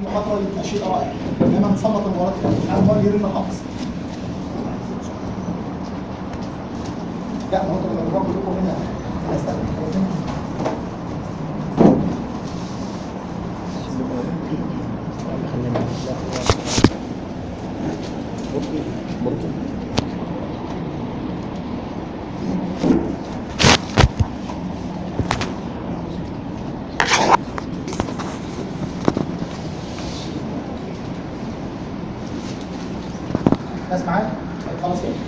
المحاضره يبقى شيء رائع انما نسلط المباراه على المباراه يرمي حافظ لا ما هو انتوا لما بتروحوا كلكم هنا هنستخدم ناس معايا؟ طيب خلاص كده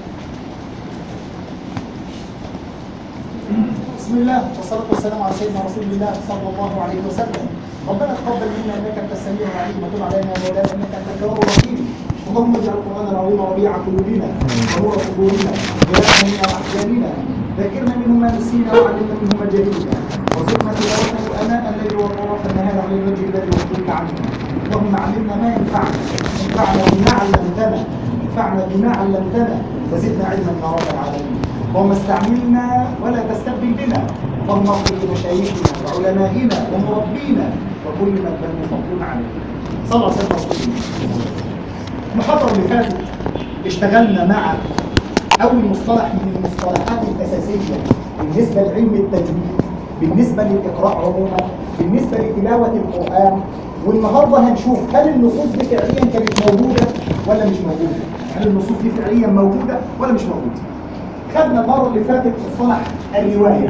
بسم الله والصلاة والسلام على سيدنا رسول الله صلى الله عليه وسلم ربنا تقبل منا انك انت السميع العليم وتب علينا يا مولانا انك انت التواب الرحيم اللهم اجعل القران العظيم ربيع قلوبنا ونور صدورنا ويا من احزاننا ذكرنا منه ما نسينا وعلمنا منه ما جهلنا وارزقنا تلاوته اناء الليل واطراف النهار على الوجه الذي وجدت عنه اللهم علمنا ما ينفعنا انفعنا بما علمتنا انفعنا بما علمتنا وزدنا علما يا رب العالمين اللهم استعملنا ولا تستبدل بنا اللهم اغفر لمشايخنا وعلمائنا ومربينا وكل من كان فضل عليه صلى الله عليه وسلم المحاضره اللي فاتت اشتغلنا مع اول مصطلح من المصطلحات الاساسيه بالنسبه لعلم التجويد بالنسبه للاقراء عموما بالنسبه لتلاوه القران والنهارده هنشوف هل النصوص دي فعليا كانت موجوده ولا مش موجوده هل النصوص دي فعليا موجوده ولا مش موجوده خدنا المره اللي فاتت مصطلح الروايه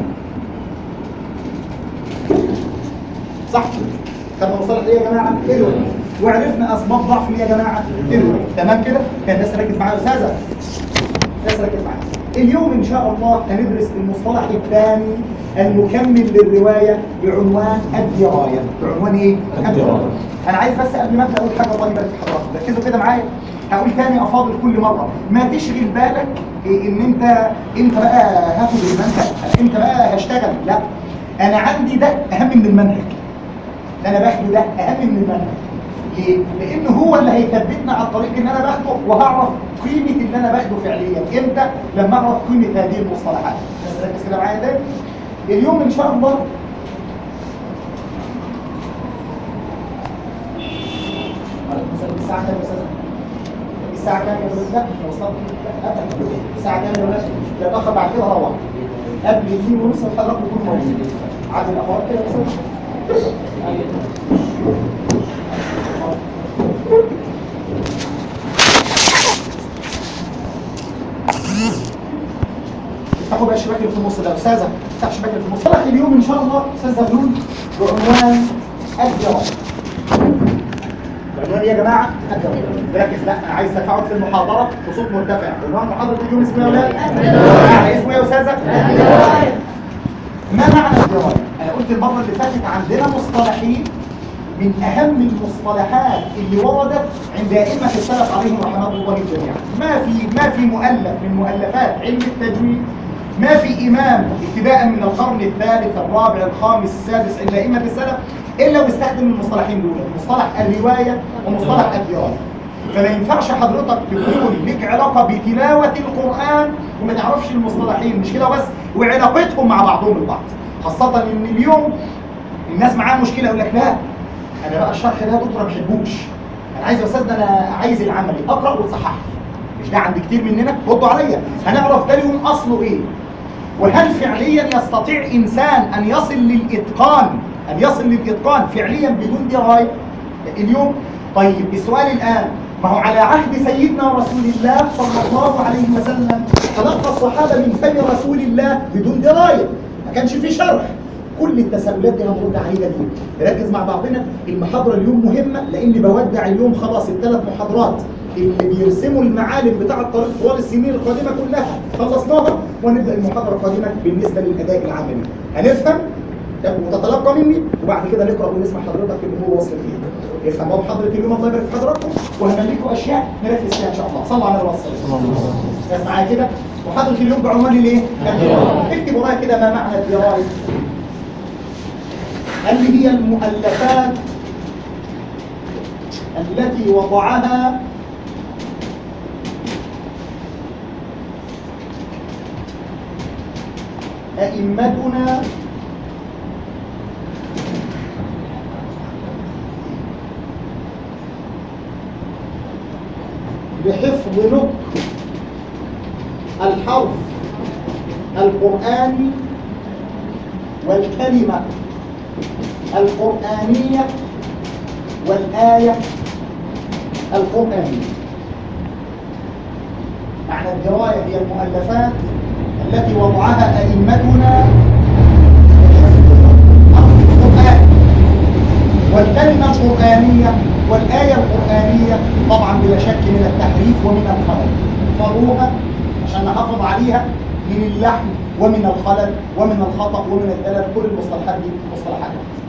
صح خدنا مصطلح ايه يا جماعه الروايه وعرفنا اسباب ضعف ايه يا جماعه الروايه تمام كده كان الناس ركز معايا يا استاذه الناس ركز معايا اليوم ان شاء الله هندرس المصطلح الثاني المكمل للروايه بعنوان الدرايه بعنوان ايه الدرايه انا عايز بس قبل ما ابدا اقول حاجه الله يبارك في حضراتكم ركزوا كده معايا هقول تاني افاضل كل مره ما تشغل بالك إيه ان انت انت بقى هاخد المنهج انت بقى هشتغل لا انا عندي ده اهم من المنهج اللي انا باخده ده اهم من المنهج ليه؟ لان هو اللي هيثبتنا على الطريق ان انا باخده وهعرف قيمه اللي انا باخده فعليا امتى لما اعرف قيمه هذه المصطلحات بس ركز كده معايا ده اليوم ان شاء الله الساعه كام يا استاذ الساعه كام يا ولد لا لو وصلت لا قبل الساعه كام يا ولد لا تاخر بعد كده روح قبل اثنين ونص الحضرتك تكون موجود عادي الاخوات كده يا استاذ افتحوا بقى الشباك اللي في النص ده يا استاذه افتح الشباك اللي في النص طلع اليوم ان شاء الله استاذ زغلول بعنوان الجواب العنوان ايه يا جماعه؟ الجواب ركز لا انا عايز تفاعل في المحاضره بصوت مرتفع عنوان محاضره اليوم اسمه ايه يا ولاد؟ معنى اسمه ايه يا استاذه؟ ما معنى الجواب؟ انا قلت المره اللي فاتت عندنا مصطلحين من اهم المصطلحات اللي وردت عند ائمه السلف عليهم رحمه الله جميعا ما في ما في مؤلف من مؤلفات علم التجويد ما في امام ابتداء من القرن الثالث الرابع الخامس السادس عند ائمه السلف الا واستخدم المصطلحين دول مصطلح الروايه ومصطلح الدرايه فما ينفعش حضرتك تكون لك علاقه بتلاوه القران وما تعرفش المصطلحين مش كده بس وعلاقتهم مع بعضهم البعض خاصه ان اليوم الناس معاها مشكله يقول لك لا انا بقى الشرح ده يا دكتور ما بحبوش انا عايز يا استاذ ده انا عايز العملي اقرا وتصحح مش ده عند كتير مننا ردوا عليا هنعرف ده اليوم اصله ايه وهل فعليا يستطيع انسان ان يصل للاتقان ان يصل للاتقان فعليا بدون درايه اليوم طيب السؤال الان ما هو على عهد سيدنا رسول الله صلى الله عليه وسلم تلقى الصحابه من فم رسول الله بدون درايه ما كانش في شرح كل التساؤلات دي هنرد عليها اليوم نركز مع بعضنا المحاضره اليوم مهمه لاني بودع اليوم خلاص الثلاث محاضرات اللي بيرسموا المعالم بتاع الطريق طوال السنين القادمه كلها خلصناها ونبدا المحاضره القادمه بالنسبه للاداء العملي هنفهم وتتلقى مني وبعد كده نقرا ونسمع حضرتك اللي هو وصل فيه افهم بقى محاضره اليوم الله يبارك في حضراتكم وهمليكم اشياء نركز فيها ان شاء الله صلوا على الرسول صلى الله عليه وسلم بس معايا كده محاضره اليوم بعنوان الايه؟ الدرايه اكتب ورايا كده ما معنى الدرايه هل هي المؤلفات التي وضعها أئمتنا لحفظ نطق الحرف القرآني والكلمة القرآنية والآية القرآنية معنى الدراية هي المؤلفات التي وضعها أئمتنا القرآن والكلمة القرآنية والآية القرآنية طبعا بلا شك من التحريف ومن الخلل فروها عشان نحافظ عليها من اللحن ومن الخلل ومن الخطأ ومن الدلل كل المصطلحات دي مصطلحات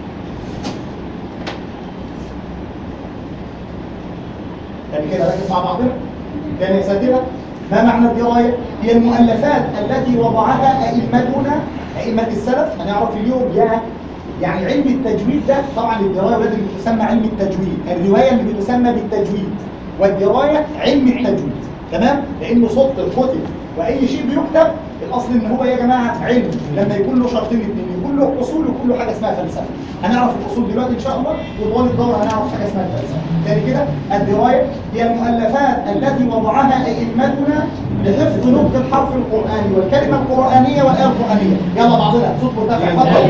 يعني كده ركز مع بعضنا كان يا ساترة ما معنى الدراية؟ هي المؤلفات التي وضعها أئمتنا أئمة السلف هنعرف اليوم يا يعني علم التجويد ده طبعا الدراية الذي بتسمى علم التجويد الرواية اللي بتسمى بالتجويد والدراية علم التجويد تمام؟ لأنه صوت الكتب وأي شيء بيكتب الأصل إن هو يا جماعة علم لما يكون له شرطين اثنين يكون له أصول ويكون له حاجة اسمها فلسفة هنعرف الأصول دلوقتي إن شاء الله وطوال الدورة هنعرف حاجة اسمها الفلسفة تاني كده الدراية هي المؤلفات التي وضعها أئمتنا لحفظ نطق الحرف القرآني والكلمة القرآنية والآية القرآنية يلا بعضنا صوت مرتفع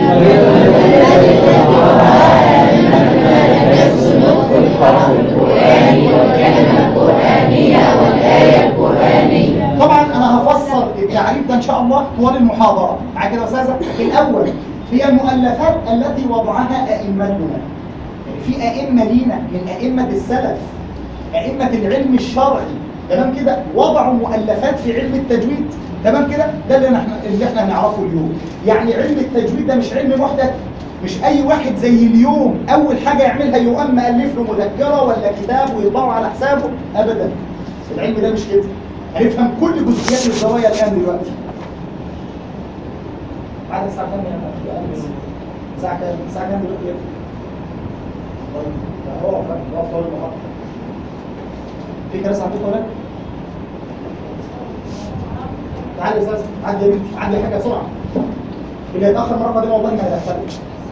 طبعا انا هفسر التعريف ده ان شاء الله طوال المحاضره معايا كده يا استاذه الاول هي المؤلفات التي وضعها ائمتنا في ائمه لينا من ائمه السلف ائمه العلم الشرعي تمام كده وضعوا مؤلفات في علم التجويد تمام كده ده اللي احنا اللي احنا هنعرفه اليوم يعني علم التجويد ده مش علم محدث مش اي واحد زي اليوم اول حاجه يعملها يقوم مؤلف له مذكره ولا كتاب ويطبعه على حسابه ابدا العلم ده مش كده هنفهم كل جزئيات الزوايا الان دلوقتي بعد الساعه كام يا يا أنس؟ الساعه كام الساعه كام دلوقتي يا ابني؟ طيب لا، اقف بقى، اقف طول المحاضره في كراسي عندكم هناك تعالى يا استاذ عندي يا بنتي عندي حاجه بسرعه اللي يتاخر مره دي والله ما هيدخلك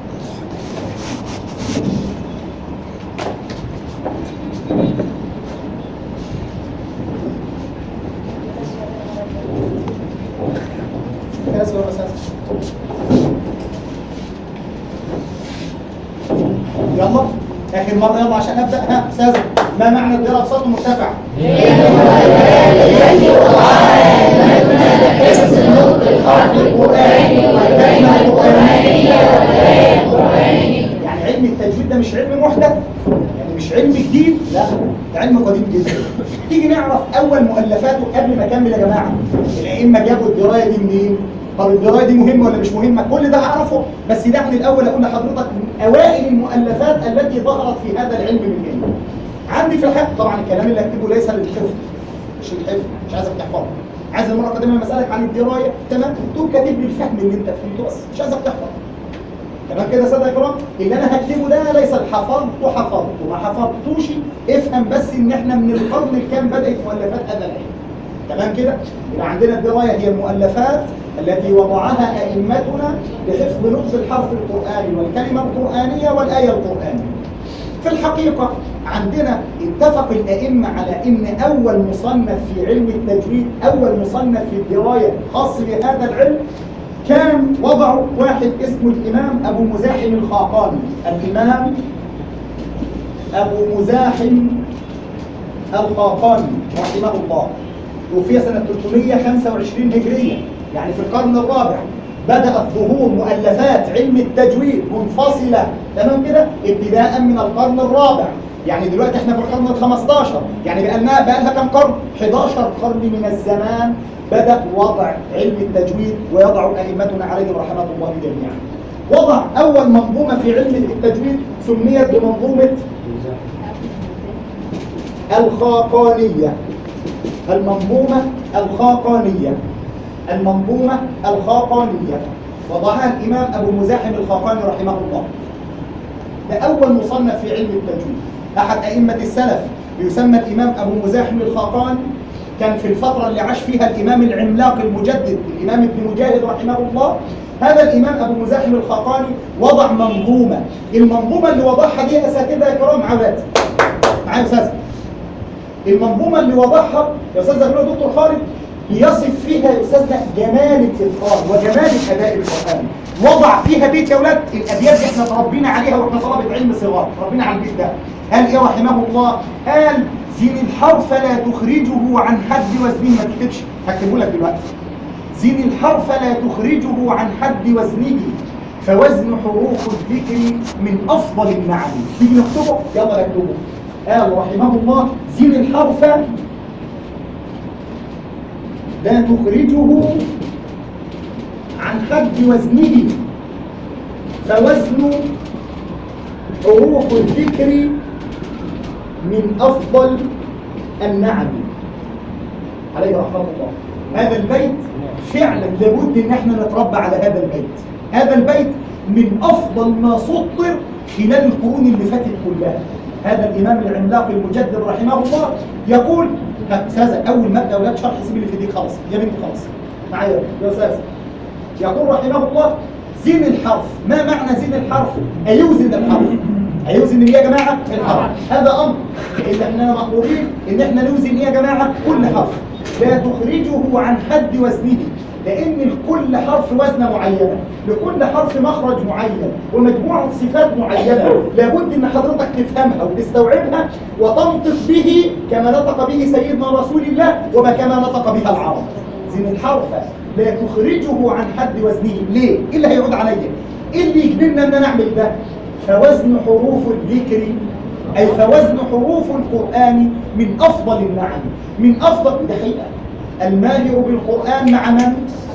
كراسي ولا استاذ يلا اخر مره يلا عشان ابدا ها استاذ ما معنى الدراسه بصوت مرتفع يعني علم التجويد ده مش علم محدث يعني مش علم جديد لا ده علم قديم جدا تيجي نعرف اول مؤلفاته قبل ما اكمل يا جماعه الائمه جابوا الدرايه دي منين طب الدرايه دي مهمه ولا مش مهمه كل ده هعرفه بس ده من الاول اقول لحضرتك من اوائل المؤلفات التي ظهرت في هذا العلم من هنا عندي في الحفظ طبعا الكلام اللي اكتبه ليس للحفظ مش الحفظ مش عايزك تحفظه عايز المره القادمه لما اسالك عن الدرايه تمام تقوم كاتب لي الفهم اللي انت فهمته بس مش عايزك تحفظ تمام كده يا ساده الكرام اللي انا هكتبه ده ليس الحفظت حفظت ما حفظتوش افهم بس ان احنا من القرن الكام بدات مؤلفات هذا العلم تمام كده يبقى عندنا الدرايه هي المؤلفات التي وضعها ائمتنا لحفظ نطق الحرف القراني والكلمه القرانيه والايه القرانيه في الحقيقة عندنا اتفق الأئمة على أن أول مصنف في علم التجويد أول مصنف في الدراية خاص بهذا العلم كان وضعه واحد اسمه الإمام أبو مزاحم الخاقاني الإمام أبو مزاحم الخاقاني رحمه الله توفي سنة 325 هجرية يعني في القرن الرابع بدأت ظهور مؤلفات علم التجويد منفصلة تمام كده ابتداء من القرن الرابع يعني دلوقتي احنا في القرن ال 15 يعني بقى لنا بقى لها كام قرن 11 قرن من الزمان بدأ وضع علم التجويد ويضع أئمتنا عليهم رحمة الله جميعا وضع أول منظومة في علم التجويد سميت بمنظومة الخاقانية المنظومة الخاقانية المنظومة الخاقانية وضعها الإمام أبو مزاحم الخاقاني رحمه الله ده أول مصنف في علم التجويد أحد أئمة السلف يسمى الإمام أبو مزاحم الخاقاني كان في الفترة اللي عاش فيها الإمام العملاق المجدد الإمام ابن مجاهد رحمه الله هذا الإمام أبو مزاحم الخاقاني وضع منظومة المنظومة اللي وضعها دي أساتذة يا كرام عواد معايا يا أستاذ المنظومة اللي وضعها يا أستاذ زغلول دكتور خالد بيصف فيها يا أستاذنا جمال الإتقان وجمال الأداء القرآني وضع فيها بيت يا أولاد الأبيات دي احنا تربينا عليها واحنا طلبة علم صغار تربينا على البيت ده قال إيه رحمه الله قال زين الحرف لا تخرجه عن حد وزنه ما تكتبش هكتبه لك دلوقتي زين الحرف لا تخرجه عن حد وزنه فوزن حروف الذكر من أفضل النعم تيجي نكتبه يلا نكتبه قال رحمه الله زين الحرف لا تخرجه عن حد وزنه فوزن حروف الذكر من أفضل النعم عليه رحمه الله هذا البيت فعلا لابد ان احنا نتربى على هذا البيت هذا البيت من افضل ما سطر خلال القرون اللي فاتت كلها هذا الامام العملاق المجدد رحمه الله يقول استاذ اول ما ابدا اولاد شرح سيب اللي في ايديك خلاص يا بنتي خلاص معايا يا استاذ يقول رحمه الله زين الحرف ما معنى زين الحرف ايوزن الحرف هيوزن ايه يا جماعه الحرف هذا امر لان احنا مامورين ان احنا نوزن ايه يا جماعه كل حرف لا تخرجه عن حد وزنه لان لكل حرف وزنه معينه لكل حرف مخرج معين ومجموعه صفات معينه لابد ان حضرتك تفهمها وتستوعبها وتنطق به كما نطق به سيدنا رسول الله وكما نطق بها العرب زين الحرف لا تخرجه عن حد وزنه ليه ايه اللي هيعود عليا ايه اللي يجبرنا ان نعمل ده فوزن حروف الذكر أي فوزن حروف القرآن من أفضل النعم من أفضل ده حقيقة الماهر بالقرآن مع من؟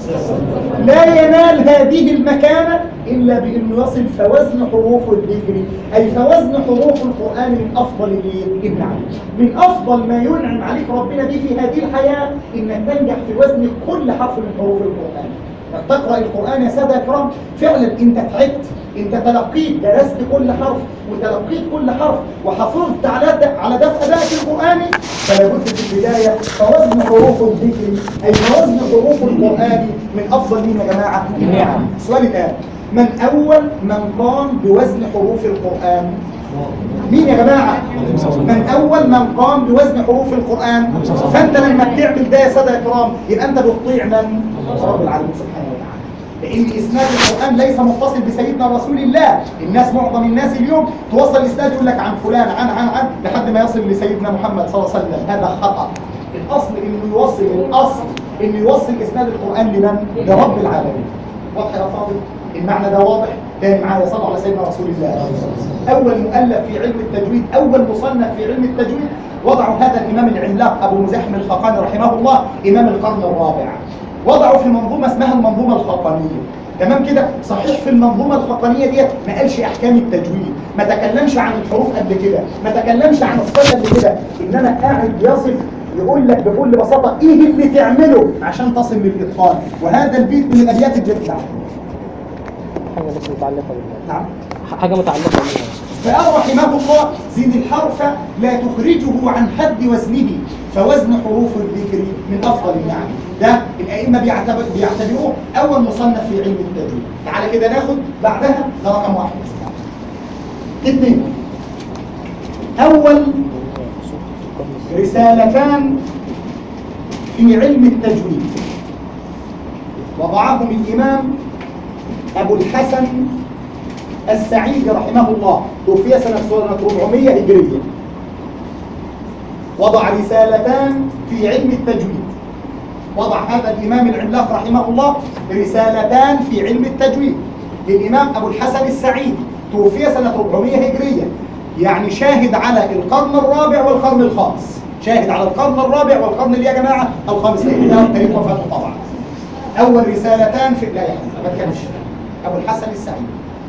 لا ينال هذه المكانة إلا بأنه يصل فوزن حروف الذكر أي فوزن حروف القرآن من أفضل النعم من أفضل ما ينعم عليك ربنا به في هذه الحياة إنك تنجح في وزن كل حرف من حروف القرآن تقرأ القرآن يا سادة أكرام فعلا أنت تعبت انت تلقيت درست كل حرف وتلقيت كل حرف وحافظت على على دفع ادائك القراني فلا بد في البدايه فوزن حروف الذكر اي فوزن حروف القران من افضل مين يا جماعه؟ النعم السؤال الان من اول من قام بوزن حروف القران؟ مين يا جماعه؟ من اول من قام بوزن حروف القران فانت لما بتعمل ده يا ساده يا كرام يبقى انت بتطيع من؟ رب العالمين سبحانه وتعالى لان اسناد القران ليس متصل بسيدنا رسول الله الناس معظم الناس اليوم توصل اسناد يقول لك عن فلان عن عن عن لحد ما يصل لسيدنا محمد صلى الله عليه وسلم هذا خطا الاصل انه يوصل الاصل انه يوصل اسناد القران لمن لرب العالمين واضح يا فاضل المعنى ده واضح تاني معايا صلى على سيدنا رسول الله اول مؤلف في علم التجويد اول مصنف في علم التجويد وضعه هذا الامام العملاق ابو مزاحم الخقاني رحمه الله امام القرن الرابع وضعوا في منظومة اسمها المنظومة الخطانية تمام كده صحيح في المنظومة الخطانية ديت ما قالش احكام التجويد ما تكلمش عن الحروف قبل كده ما تكلمش عن الصلاة قبل كده انما قاعد يصف يقول لك بكل بساطة ايه اللي تعمله عشان تصل للإتقان وهذا البيت من الابيات الجميلة حاجة بس متعلقة بالله نعم حاجة متعلقة بالله فقال رحمه الله زين الحرف لا تخرجه عن حد وزنه فوزن حروف الذكر من افضل النعم ده الائمه بيعتبر بيعتبروه اول مصنف في علم التجويد تعالى كده ناخد بعدها ده رقم واحد اثنين اول رسالتان في علم التجويد وضعهم الامام ابو الحسن السعيد رحمه الله توفي سنة 400 هجرية وضع رسالتان في علم التجويد وضع هذا الإمام العملاق رحمه الله رسالتان في علم التجويد للإمام أبو الحسن السعيد توفي سنة 400 هجرية يعني شاهد على القرن الرابع والقرن الخامس شاهد على القرن الرابع والقرن اللي يا جماعة الخامس لأن ده تاريخ وفاته طبعا أول رسالتان في لا يعني ما تكلمش أبو الحسن السعيد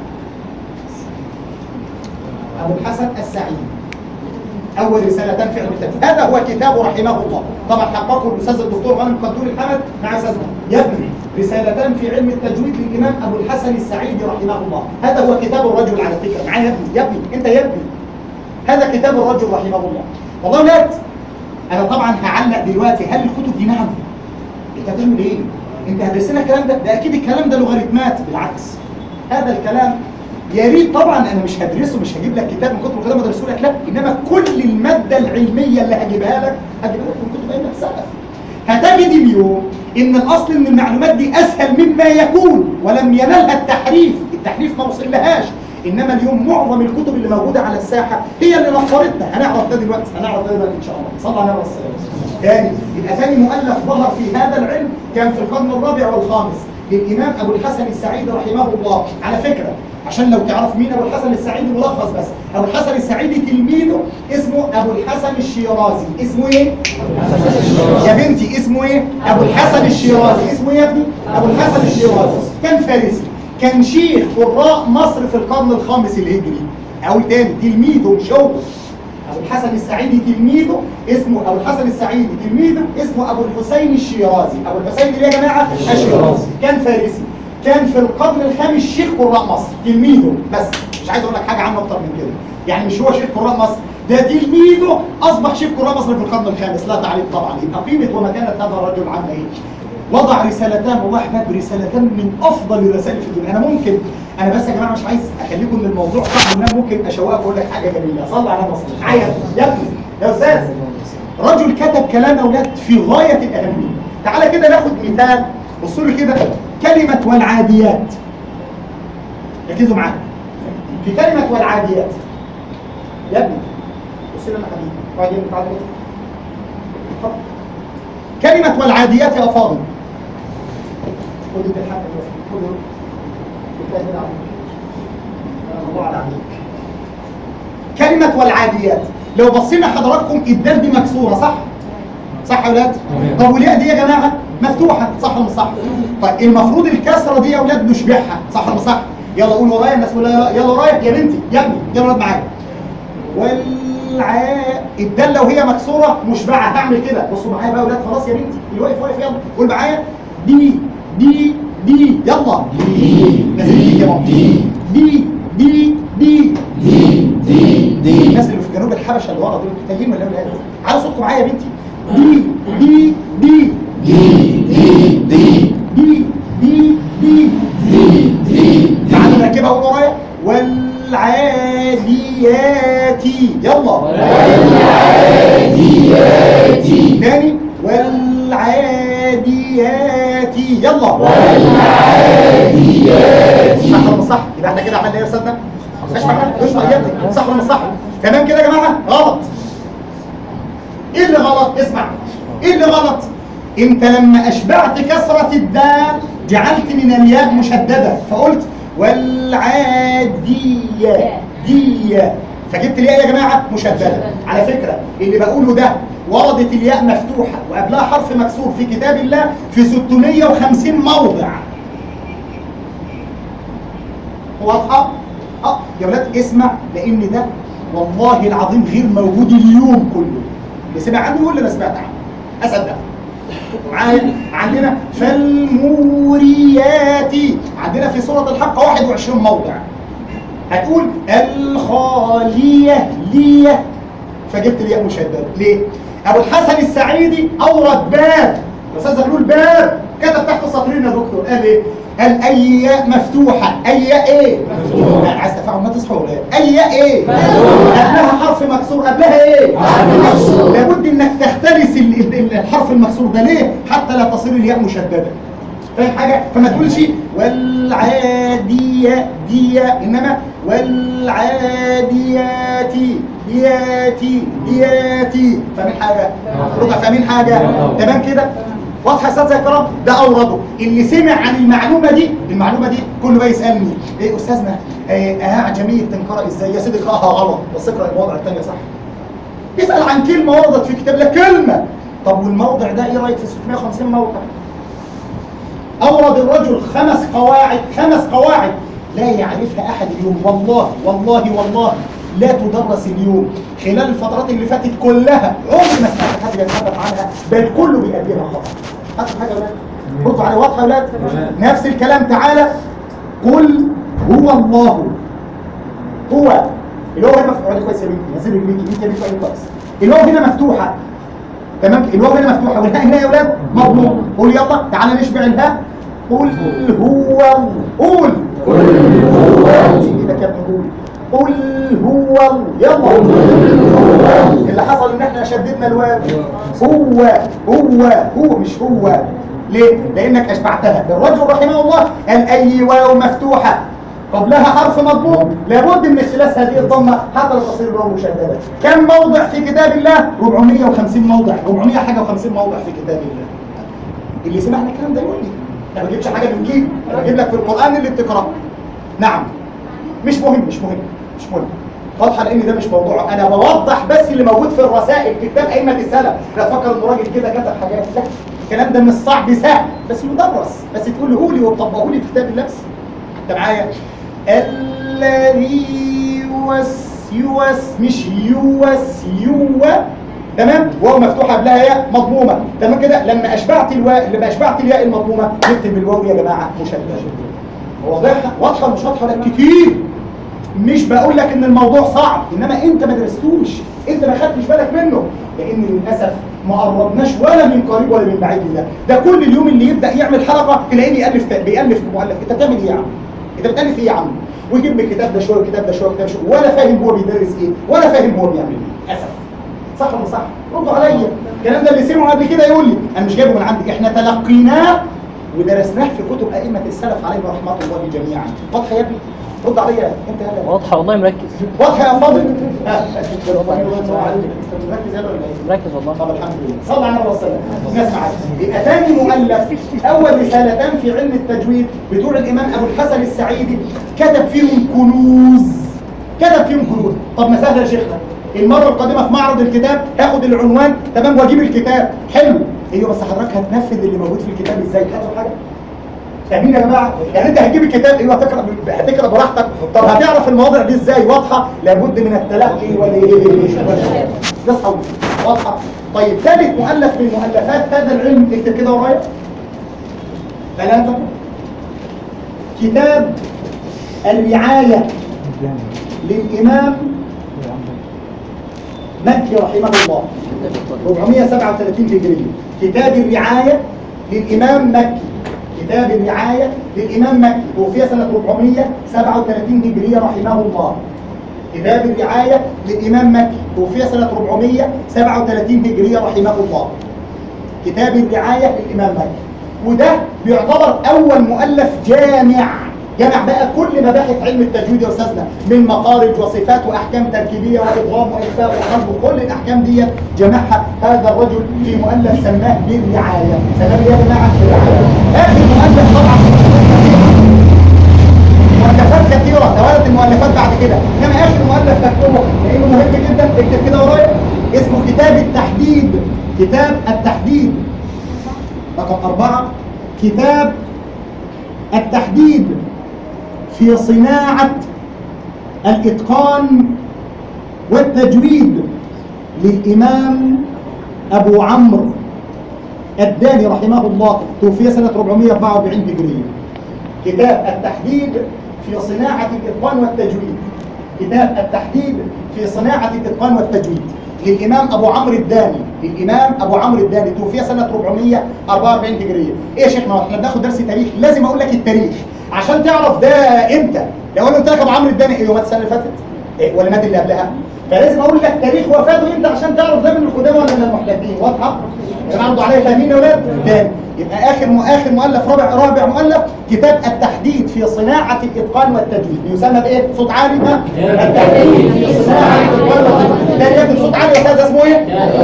أبو الحسن السعيد أول رسالتان في علم التجويد هذا هو كتابه رحمه الله طبعا حققه الأستاذ الدكتور غانم قدور الحمد مع أستاذنا يا ابني رسالتان في علم التجويد للإمام أبو الحسن السعيد رحمه الله هذا هو كتاب الرجل على فكرة معايا يا ابني يا ابني أنت يا ابني هذا كتاب الرجل رحمه الله والله ولاد أنا طبعا هعلق دلوقتي هل الكتب دي نعم أنت هتعمل إيه؟ أنت هتدرس لنا الكلام ده ده أكيد الكلام ده لوغاريتمات بالعكس هذا الكلام يا ريت طبعا انا مش هدرسه مش هجيب لك كتاب من كتب القدامى ادرسه لك لا انما كل الماده العلميه اللي هجيبها لك هجيبها لك من كتب ائمه السلف هتجد اليوم ان الاصل ان المعلومات دي اسهل مما يكون ولم ينالها التحريف التحريف ما وصلهاش انما اليوم معظم الكتب اللي موجوده على الساحه هي اللي نفرتنا هنعرف ده دلوقتي هنعرف ده دلوقتي ان شاء الله صلى على النبي صلى الله عليه وسلم تاني يبقى ثاني مؤلف ظهر في هذا العلم كان في القرن الرابع والخامس للامام ابو الحسن السعيدي رحمه الله على فكره عشان لو تعرف مين ابو الحسن السعيدي ملخص بس ابو الحسن السعيدي تلميذه اسمه ابو الحسن الشيرازي اسمه ايه يا بنتي اسمه ايه ابو الحسن الشيرازي اسمه ايه يا ابني ابو الحسن الشيرازي كان فارسي كان شيخ قراء مصر في القرن الخامس الهجري اقول تاني تلميذه مش هو ابو الحسن السعيدي تلميذه اسمه ابو الحسن السعيدي تلميذه اسمه ابو الحسين الشيرازي ابو الحسين اللي يا جماعه الشيرازي كان فارسي كان في القرن الخامس شيخ قراء مصر تلميذه بس مش عايز اقول لك حاجه عنه اكتر من كده يعني مش هو شيخ قراء مصر ده تلميذه اصبح شيخ قراء مصر في القرن الخامس لا تعليق طبعا يبقى قيمه ومكانه هذا الرجل عامله ايه وضع رسالتان والله احنا برسالتان من افضل الرسائل في الدنيا انا ممكن انا بس يا جماعه مش عايز اخليكم ان الموضوع صعب ان انا ممكن اشوقك واقول لك حاجه جميله صلى على مصر عيط يا ابني يا استاذ رجل كتب كلام يا اولاد في غايه الاهميه تعالى كده ناخد مثال بصوا لي كده كلمه والعاديات ركزوا معايا في كلمه والعاديات يا ابني بص لي انا حبيبي اقعد يمين تعالى كده. اتفضل. كلمة والعاديات يا فاضل خد انت الحق ده خد كفايه كده عليك انا الله على عليك كلمة والعاديات لو بصينا حضراتكم الدال دي مكسورة صح؟ صح يا ولاد؟ طب والياء دي يا جماعة مفتوحة صح ولا مش صح؟ طيب المفروض الكسرة دي يا ولاد نشبعها صح ولا مش صح؟ يلا قول ورايا الناس كلها يلا يلا ورايا يا بنتي يا ابني يلا ولاد معايا والع الدال لو هي مكسوره مشبعه هعمل كده بصوا معايا بقى يا ولاد خلاص يا بنتي اللي واقف واقف يلا قول معايا دي دي دي يلا دي نازل دي يا ماما دي دي دي دي دي دي دي الناس اللي في جنوب الحبشه اللي ورا دول تايهين ولا ولاد على صوتكم معايا يا بنتي دي دي دي دي دي دي دي دي دي دي دي تعالوا نركبها قول ورايا والعاديات يلا والعاديات تاني والعاديات يلا والعاديات صح ولا مش صح يبقى احنا كده عملنا ايه يا استاذنا مش معنى مش طيبتي صح ولا مش صح تمام كده يا جماعه غلط ايه اللي غلط اسمع ايه اللي غلط انت لما اشبعت كسرة الدال جعلت من الياء مشددة فقلت والعادية دية فجبت الياء يا جماعة مشددة على فكرة اللي بقوله ده وردت الياء مفتوحة وقبلها حرف مكسور في كتاب الله في 650 موضع واضحة؟ اه يا ولاد اسمع لان ده والله العظيم غير موجود اليوم كله اللي سمع عنه يقول لي انا سمعت عنه اصدق معايا عندنا فالموريات عندنا في سورة الحق 21 موضع هتقول الخالية لية فجبت الياء مشددة ليه؟ أبو الحسن السعيدي أورد باب الأستاذ زغلول باب كتب تحت سطرين يا دكتور قال إيه؟ قال أي ياء مفتوحة أي ياء إيه؟ مفتوحة لا عايز تفاعل ما تصحوا ولا إيه؟ أي ياء إيه؟ قبلها حرف مكسور قبلها إيه؟ حرف مكسور لابد إنك تختلس ال- ال- الحرف المكسور ده ليه؟ حتى لا تصير الياء مشددة فاهم حاجة؟ فما تقولش والعادية دي إنما والعاديات دياتي دياتي فاهمين حاجة؟ ربع فاهمين حاجة؟ تمام كده؟ واضحة يا أستاذ الكرام؟ ده أورده اللي سمع عن المعلومة دي المعلومة دي كله بقى يسألني إيه أستاذنا آه آه عجمية تنقرأ إزاي؟ يا سيدي اقرأها غلط بس اقرأ المواضع الثانية صح اسأل عن كلمة وردت في كتاب لك كلمة طب والموضع ده إيه رأيك في 650 موضع؟ أورد الرجل خمس قواعد خمس قواعد لا يعرفها أحد اليوم والله والله والله لا تدرس اليوم خلال الفترات اللي فاتت كلها عمري ما سمعت حد بيتحدث عنها بل كله بيأديها خطأ هاتوا حاجة يا ولاد بصوا على واضحة يا ولاد نفس الكلام تعالى قل هو الله هو اللي هو هنا مفتوحة كويس يا بنتي نزل رجليكي انت يا بنتي اقعدي كويس اللي هو هنا مفتوحة تمام الواو هنا مفتوحه والهاء هنا يا اولاد مضموم قول يلا تعالى نشبع الهاء قل هو قول قل هو سيدك يا ابن قول قل هو يلا اللي حصل ان احنا شددنا الواو هو هو هو مش هو ليه؟ لانك اشبعتها الرجل رحمه الله قال اي واو مفتوحه قبلها حرف مضموم لابد من اختلاس هذه الضمه حتى لو تصير الواو مشدده كم موضع في كتاب الله 450 موضع 400 حاجه و50 موضع في كتاب الله اللي سمعنا الكلام ده يقول لي انا ما بجيبش حاجه من جيب انا بجيب لك في القران اللي بتقراه نعم مش مهم مش مهم مش مهم واضحه لان ده مش موضوع انا بوضح بس اللي موجود في الرسائل في كتاب ائمه السلف لا تفكر انه راجل كده كتب حاجات لا الكلام ده مش صعب سهل بس يدرس بس تقوله لي وتطبقه لي في كتاب الله بس انت معايا الذي يوس يوس مش يوس يو تمام واو مفتوحه قبلها ياء مضمومه تمام كده لما اشبعت الواء لما اشبعت الياء المضمومه نكتب الواو يا جماعه مشدده واضحه واضحه مش واضحه لا كتير مش بقول لك ان الموضوع صعب انما انت ما درستوش انت ما خدتش بالك منه لان للاسف ما قربناش ولا من قريب ولا من بعيد ده ده كل اليوم اللي يبدا يعمل حلقه تلاقيه بيالف بيالف في مؤلف انت بتعمل ايه يا عم انت بتالف ايه يا عم ويجيب من الكتاب ده شويه والكتاب ده شويه والكتاب ده شويه ولا فاهم هو بيدرس ايه ولا فاهم هو بيعمل ايه للاسف صح ولا صح ردوا عليا الكلام ده اللي سمعه قبل كده يقول لي انا مش جايبه من عندي احنا تلقيناه ودرسناه في كتب ائمه السلف عليهم رحمه الله جميعا واضحه يا ابني رد عليا انت يلا واضحة والله مركز واضحه يا فاضل ها، مركز يلا ولا ايه مركز والله طب الحمد لله صلى على النبي صلى الله عليه وسلم نسمع يبقى تاني مؤلف اول رسالتان في علم التجويد بتوع الامام ابو الحسن السعيدي كتب فيهم كنوز كتب فيهم كنوز طب ما سهل يا شيخنا المره القادمه في معرض الكتاب هاخد العنوان تمام واجيب الكتاب حلو ايوه بس حضرتك هتنفذ اللي موجود في الكتاب ازاي هاتوا حاجه فاهمين يا جماعه يعني انت هتجيب الكتاب ايوه هتقرا هتقرا براحتك طب هتعرف المواضع دي ازاي واضحه لابد من التلقي والايه ده صوت واضحه طيب ثالث مؤلف من مؤلفات هذا العلم اكتب كده ورايا ثلاثه كتاب الرعايه للامام مكي رحمه الله 437 هجرية كتاب الرعاية للإمام مكي كتاب الرعاية للإمام مكي توفي سنة 437 هجرية رحمه الله كتاب الرعاية للإمام مكي توفي سنة 437 هجرية رحمه الله كتاب الرعاية للإمام مكي وده بيعتبر أول مؤلف جامع جمع بقى كل مباحث علم التجويد يا أستاذنا من مخارج وصفات وأحكام تركيبية وإضغام وإخفاء وحرف وكل الأحكام دي جمعها هذا الرجل في مؤلف سماه بالرعاية سماه إيه يا جماعة بالرعاية آخر مؤلف طبعا مؤلفات كثيرة توالت المؤلفات بعد كده إنما آخر مؤلف تكتبه لأنه مهم جدا اكتب كده ورايا اسمه كتاب التحديد كتاب التحديد رقم أربعة كتاب التحديد في صناعة الإتقان والتجويد للإمام أبو عمرو الداني رحمه الله توفي سنة 444 هجرية كتاب التحديد في صناعة الإتقان والتجويد كتاب التحديد في صناعة الإتقان والتجويد للإمام أبو عمرو الداني للإمام أبو عمرو الداني توفي سنة 444 هجرية إيه يا شيخنا احنا بناخد درس تاريخ لازم أقول لك التاريخ عشان تعرف ده إمتى لو أنا قلت لك أبو عمرو الداني إيه هو مات السنة اللي فاتت إيه ولا مات اللي قبلها فلازم أقول لك تاريخ وفاته إمتى عشان تعرف ده من القدامى ولا من المحدثين واضحة يا جماعة ردوا عليا فاهمين يا ولاد تاني يبقى آخر آخر مؤلف رابع رابع مؤلف كتاب التحديد في صناعة الإتقان والتجويد بيسمى بإيه؟ صوت عالي ها؟ التحديد في صناعة الإتقان والتجويد ده يا ابني صوت عالي يا أستاذ اسمه إيه؟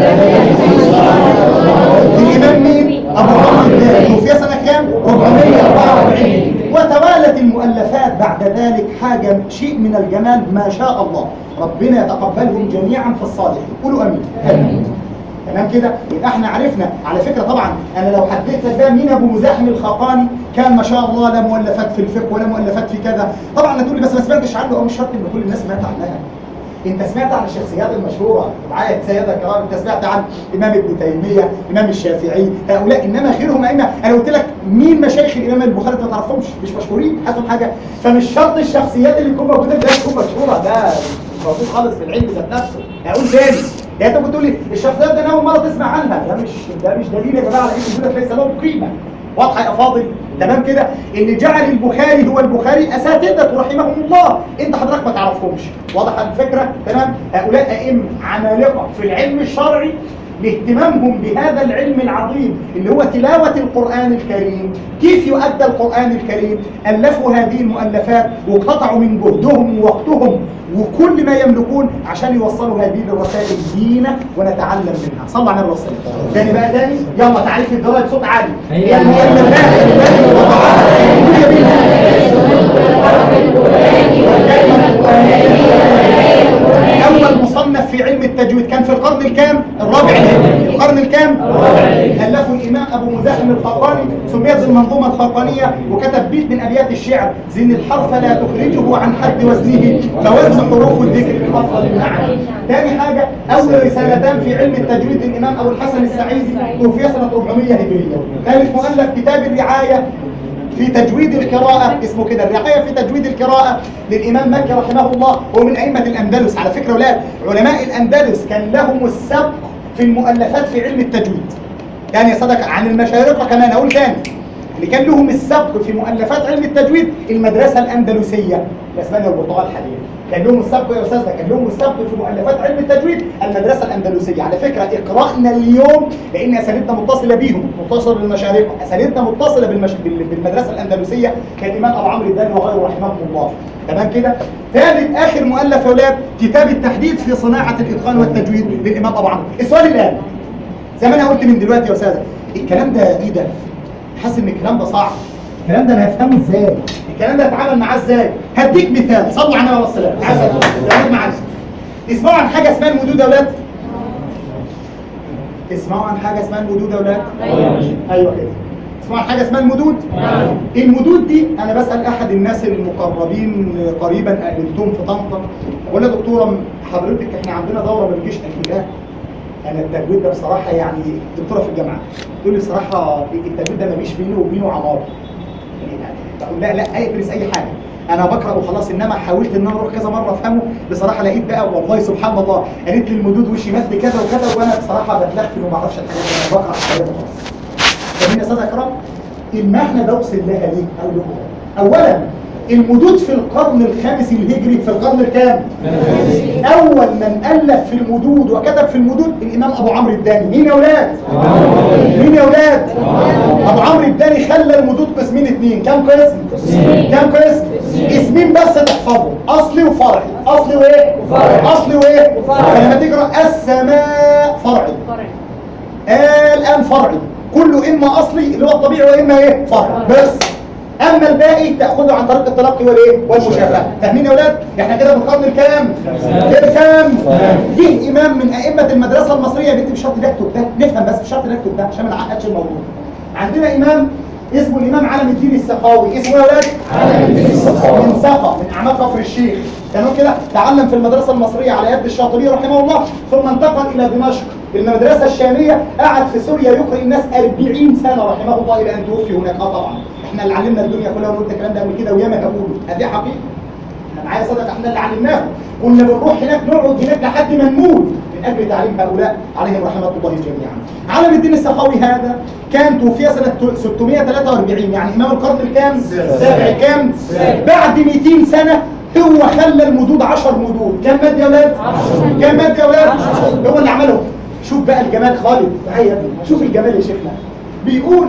الإمام مين؟ أبو عمرو الداني توفي سنة كام؟ 444 وتوالت المؤلفات بعد ذلك حاجة شيء من الجمال ما شاء الله ربنا يتقبلهم جميعا في الصالحين قولوا أمين آمين تمام كده يبقى احنا عرفنا على فكره طبعا انا لو حددت لك ده مين ابو مزاحم الخاقاني كان ما شاء الله لا مؤلفات في الفقه ولا مؤلفات في كذا طبعا هتقول لي بس ما سمعتش عنه او مش شرط ان كل الناس سمعت عنها انت سمعت عن الشخصيات المشهوره معايا سيدة الكرام انت سمعت عن امام ابن تيميه امام الشافعي هؤلاء انما غيرهم ائمه انا قلت لك مين مشايخ الامام البخاري ما تعرفهمش مش مشهورين هاتهم حاجه فمش شرط الشخصيات اللي تكون موجوده في تكون مشهوره ده مش موجود خالص في العلم ذات نفسه هقول تاني يعني انت بتقول لي الشخصيات دي انا اول مره تسمع عنها ده مش ده مش دليل يا جماعه على ان وجودك ليس له قيمه واضحه يا فاضل تمام كده اللي جعل البخاري هو البخاري اساتذه رحمهم الله انت حضرتك ما تعرفهمش واضح الفكره تمام هؤلاء ائمه عمالقه في العلم الشرعي لاهتمامهم بهذا العلم العظيم اللي هو تلاوة القرآن الكريم كيف يؤدى القرآن الكريم ألفوا هذه المؤلفات وقطعوا من جهدهم ووقتهم وكل ما يملكون عشان يوصلوا هذه الرسائل لينا ونتعلم منها صلوا على النبي صلى الله عليه وسلم تاني بقى تاني يلا تعالي في الدرجة بصوت عالي هي المؤلفات التي أول مصنف في علم التجويد كان في القرن الكام؟ الرابع الهجري القرن الكام؟ ألفه الإمام أبو مزاحم الخرقاني سميت المنظومة الخرقانية وكتب بيت من أبيات الشعر زين الحرف لا تخرجه عن حد وزنه فوزن حروف الذكر من أفضل المعنى ثاني حاجة أول رسالتان في علم التجويد للإمام أبو الحسن السعيدي توفي سنة 400 هجرية ثالث مؤلف كتاب الرعاية في تجويد القراءة اسمه كده الرعاية في تجويد القراءة للإمام مكي رحمه الله هو من أئمة الأندلس على فكرة ولاد علماء الأندلس كان لهم السبق في المؤلفات في علم التجويد يعني يا صدق عن المشارقة كمان أقول تاني اللي كان لهم السبق في مؤلفات علم التجويد المدرسة الأندلسية الأسبانيا والبرتغال حاليا كان لهم السبق يا أستاذنا كان لهم السبق في مؤلفات علم التجويد المدرسة الأندلسية على فكرة اقرأنا اليوم لأن أساليبنا متصلة بيهم متصلة بالمشارقة أساليبنا متصلة بالمش... بال- بالمدرسة الأندلسية كان الإمام أبو عمرو الداني وغيره رحمهم الله تمام كده ثالث آخر مؤلف يا أولاد كتاب التحديد في صناعة الإتقان والتجويد للإمام أبو عمرو السؤال الآن زي ما انا قلت من دلوقتي يا استاذه الكلام ده ايه ده حاسس ان الكلام ده صعب الكلام ده انا هفهمه ازاي الكلام ده اتعامل معاه ازاي هديك مثال صلوا على النبي عليه الصلاه والسلام عايز أقول- معاك تسمعوا عن حاجه اسمها المدود يا اولاد تسمعوا عن حاجه اسمها المدود يا اولاد ايوه كده تسمعوا عن حاجه اسمها المدود المدود دي انا بسال احد الناس المقربين قريبا قابلتهم في طنطا بقول له يا دكتوره حضرتك احنا عندنا دوره ما بتجيش تاكيدات انا التجويد ده بصراحه يعني دكتوره في الجامعه تقول لي بصراحه التجويد ده مفيش بينه وبينه عمار يعني بقول لا لا ادرس اي حاجه انا بقرا وخلاص انما حاولت ان انا اروح كذا مره افهمه بصراحه لقيت بقى والله سبحان الله قالت لي المدود وشي مد كذا وكذا وانا بصراحه بتلخفن وما اعرفش الحاجات دي انا بقرا حاجات وخلاص فمين يا استاذ اكرم المعنى ده اقسم لها ليه اقول لكم اولا المدود في القرن الخامس الهجري في القرن الكام اول من الف في المدود وكتب في المدود الامام ابو عمرو الداني مين يا اولاد مين يا اولاد ابو عمرو الداني خلى المدود قسمين اتنين كام قسم كام قسم اسمين بس تحفظوا اصلي وفرعي اصلي وايه اصلي وايه فلما تقرا السماء فرعي الان فرعي كله اما اصلي اللي هو الطبيعي واما ايه فرعي بس اما الباقي تاخذه عن طريق التلقي والايه والمشافهه فاهمين يا اولاد احنا كده في القرن الكام الكام جه امام من ائمه المدرسه المصريه يا بنت مش شرط نكتب ده نفهم بس مش شرط نكتب ده عشان ما نعقدش الموضوع عندنا امام اسمه الامام علم الدين السخاوي اسمه يا اولاد علم الدين السخاوي من سقا من اعمال كفر الشيخ تمام كده تعلم في المدرسه المصريه على يد الشاطبي رحمه الله ثم انتقل الى دمشق في المدرسه الشاميه قعد في سوريا يقرئ الناس 40 سنه رحمه الله الى ان توفي هناك اه طبعا احنا اللي علمنا الدنيا كلها وقلت الكلام ده قبل كده وياما هقوله هذه حقيقه احنا معايا صدق احنا اللي علمناه كنا بنروح هناك نقعد هناك لحد ما نموت من اجل تعليم هؤلاء عليهم رحمه الله جميعا علم الدين السخاوي هذا كان توفي سنه 643 يعني امام القرن الكام السابع كام بعد 200 سنه هو خلى المدود 10 مدود كم مد يا اولاد كم مد يا اولاد هو اللي عمله شوف بقى الجمال خالد تعالى يا ابني شوف الجمال يا شيخنا بيقول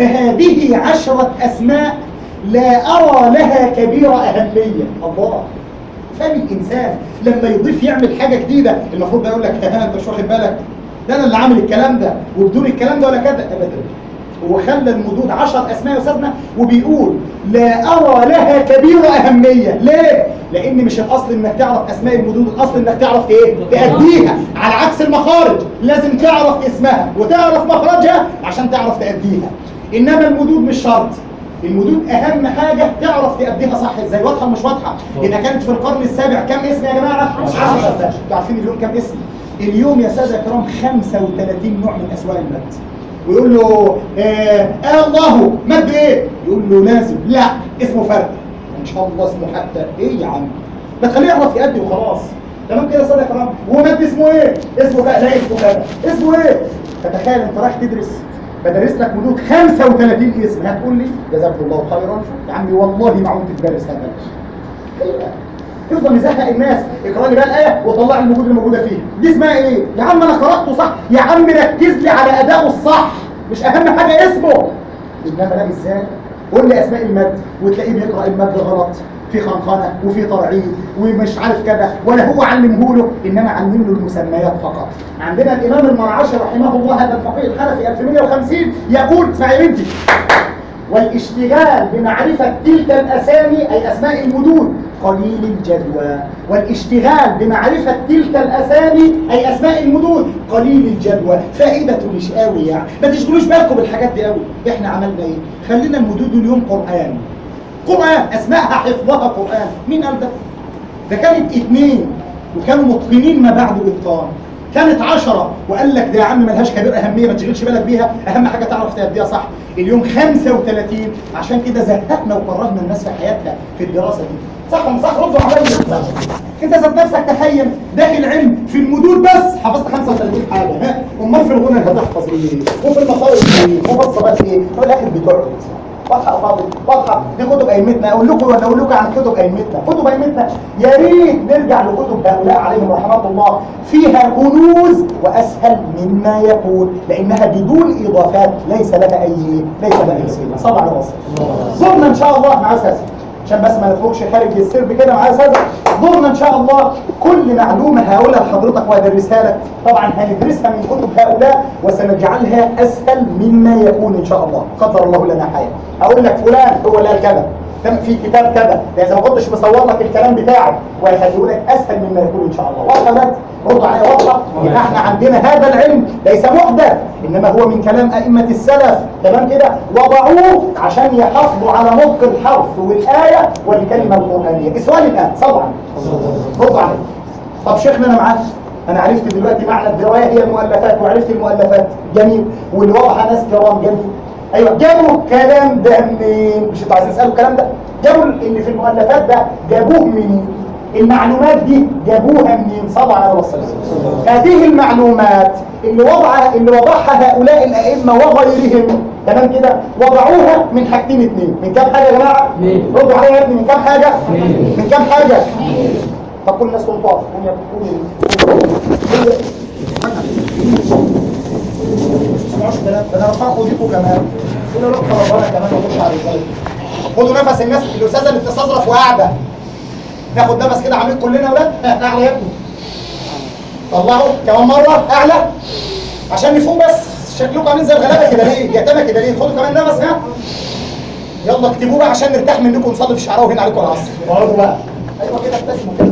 فهذه عشرة أسماء لا أرى لها كبيرة أهمية الله فاهم الإنسان لما يضيف يعمل حاجة جديدة المفروض ده يقول لك ها أنت مش واخد بالك ده أنا اللي عامل الكلام ده وبدون الكلام ده ولا كده أبدا هو خلى المدود عشر أسماء يا أستاذنا وبيقول لا أرى لها كبيرة أهمية ليه؟ لأن مش الأصل إنك تعرف أسماء المدود الأصل إنك تعرف إيه؟ تأديها على عكس المخارج لازم تعرف اسمها وتعرف مخرجها عشان تعرف تأديها إنما المدود مش شرط المدود أهم حاجة تعرف تأديها صح إزاي واضحة مش واضحة إذا كانت في القرن السابع كم اسم يا جماعة؟ 10 أنتوا عارفين اليوم كم اسم؟ اليوم يا سادة كرام 35 نوع من أسماء المد ويقول له آه, آه الله مد ايه يقول له لازم لا اسمه فرق ان شاء الله اسمه حتى ايه يا عم ما تخليه يعرف يأدي وخلاص تمام كده يا استاذ كرام ومد اسمه ايه اسمه بقى لا اسمه كذا اسمه ايه فتخيل انت رايح تدرس بدرس لك مدود 35 اسم هتقول لي جزاك الله خيرا يا عمي والله ما عمري تدرس هذا الشيء يفضل يزهق الناس اقرا لي بقى الايه وطلع الموجود اللي موجوده فيه دي اسمها ايه يا عم انا قراته صح يا عم ركز لي على ادائه الصح مش اهم حاجه اسمه انما لا ازاي قول لي اسماء المد وتلاقيه بيقرا المد غلط في خنخنه وفي ترعيد ومش عارف كذا ولا هو علمه له انما علم له المسميات فقط عندنا الامام المرعشي رحمه الله هذا الفقيه الحنفي 1150 يقول اسمعي يا بنتي والاشتغال بمعرفة تلك الأسامي أي أسماء المدود قليل الجدوى والاشتغال بمعرفة تلك الأسامي أي أسماء المدود قليل الجدوى فائدة مش قوي يعني ما تشغلوش بالكم بالحاجات دي قوي احنا عملنا ايه خلينا المدود اليوم قرآن قرآن أسماءها حفظها قرآن مين قال ده ده كانت اتنين وكانوا متقنين ما بعد الاتقان كانت عشرة وقال لك ده يا عم ملهاش كبير أهمية ما تشغلش بالك بيها أهم حاجة تعرف تأديها صح اليوم 35 عشان كده زهقنا وكرهنا الناس في حياتها في الدراسة دي صح ولا صح ردوا عليا انت ذات نفسك تخيل داخل علم في المدود بس حفظت 35 حاجة ها امال في الغنى هتحفظ ايه وفي المصائب ايه وفي الصبات ايه في الاخر بتقعد واضحه يا فاضل واضحه دي كتب ائمتنا اقول لكم ولا اقول لكم عن كتب ائمتنا كتب ائمتنا يا ريت نرجع لكتب هؤلاء عليهم رحمه الله فيها كنوز واسهل مما يكون لانها بدون اضافات ليس لها اي ليس لها اي سيره صلى على الرسول زرنا ان شاء الله مع اساس عشان بس ما نخرجش خارج السرب كده مع اساس ضمن ان شاء الله كل معلومه هقولها لحضرتك وهدرسها لك طبعا هندرسها من كتب هؤلاء وسنجعلها اسهل مما يكون ان شاء الله قدر الله لنا حياه اقول لك فلان هو اللي قال كذا تم في كتاب كذا ده اذا ما كنتش مصور لك الكلام بتاعك وهيخليه لك اسهل مما يكون ان شاء الله واضحه بس ردوا عليا واضحه يبقى احنا عندنا هذا العلم ليس محدث انما هو من كلام ائمه السلف تمام كده وضعوه عشان يحافظوا على نطق الحرف والايه والكلمه القرانيه السؤال الان طبعا ردوا عليا طب شيخنا انا معاك انا عرفت دلوقتي معنى الدرايه هي المؤلفات وعرفت المؤلفات جميل واللي وضعها ناس كرام جميل ايوه جابوا الكلام ده منين مش انتوا عايزين تسالوا الكلام ده جابوا اللي في المؤلفات ده جابوه منين المعلومات دي جابوها منين صلى على الرسول هذه المعلومات اللي وضع اللي وضعها هؤلاء الائمه وغيرهم تمام كده وضعوها من حاجتين اتنين من كام حاجه يا جماعه ردوا عليا يا ابني من كام حاجه من كام حاجه طب كل الناس تقوم تقف قوم يا قوم تسمعوش كلام ده انا رفعت ايديكم كمان قولوا له ربنا كمان وخش على الرجاله خدوا نفس الناس الاستاذه اللي بتستظرف وقاعده ناخد نفس كده عاملين كلنا ولا اعلى يا ابني طلعوا كمان مره اعلى عشان نفوق بس شكلكم عاملين زي الغلابه كده ليه يتامى كده ليه خدوا كمان نفس ها يلا اكتبوه بقى عشان نرتاح منكم ونصلي في الشعراوي هنا عليكم العصر اقعدوا بقى ايوه كده ابتسموا كده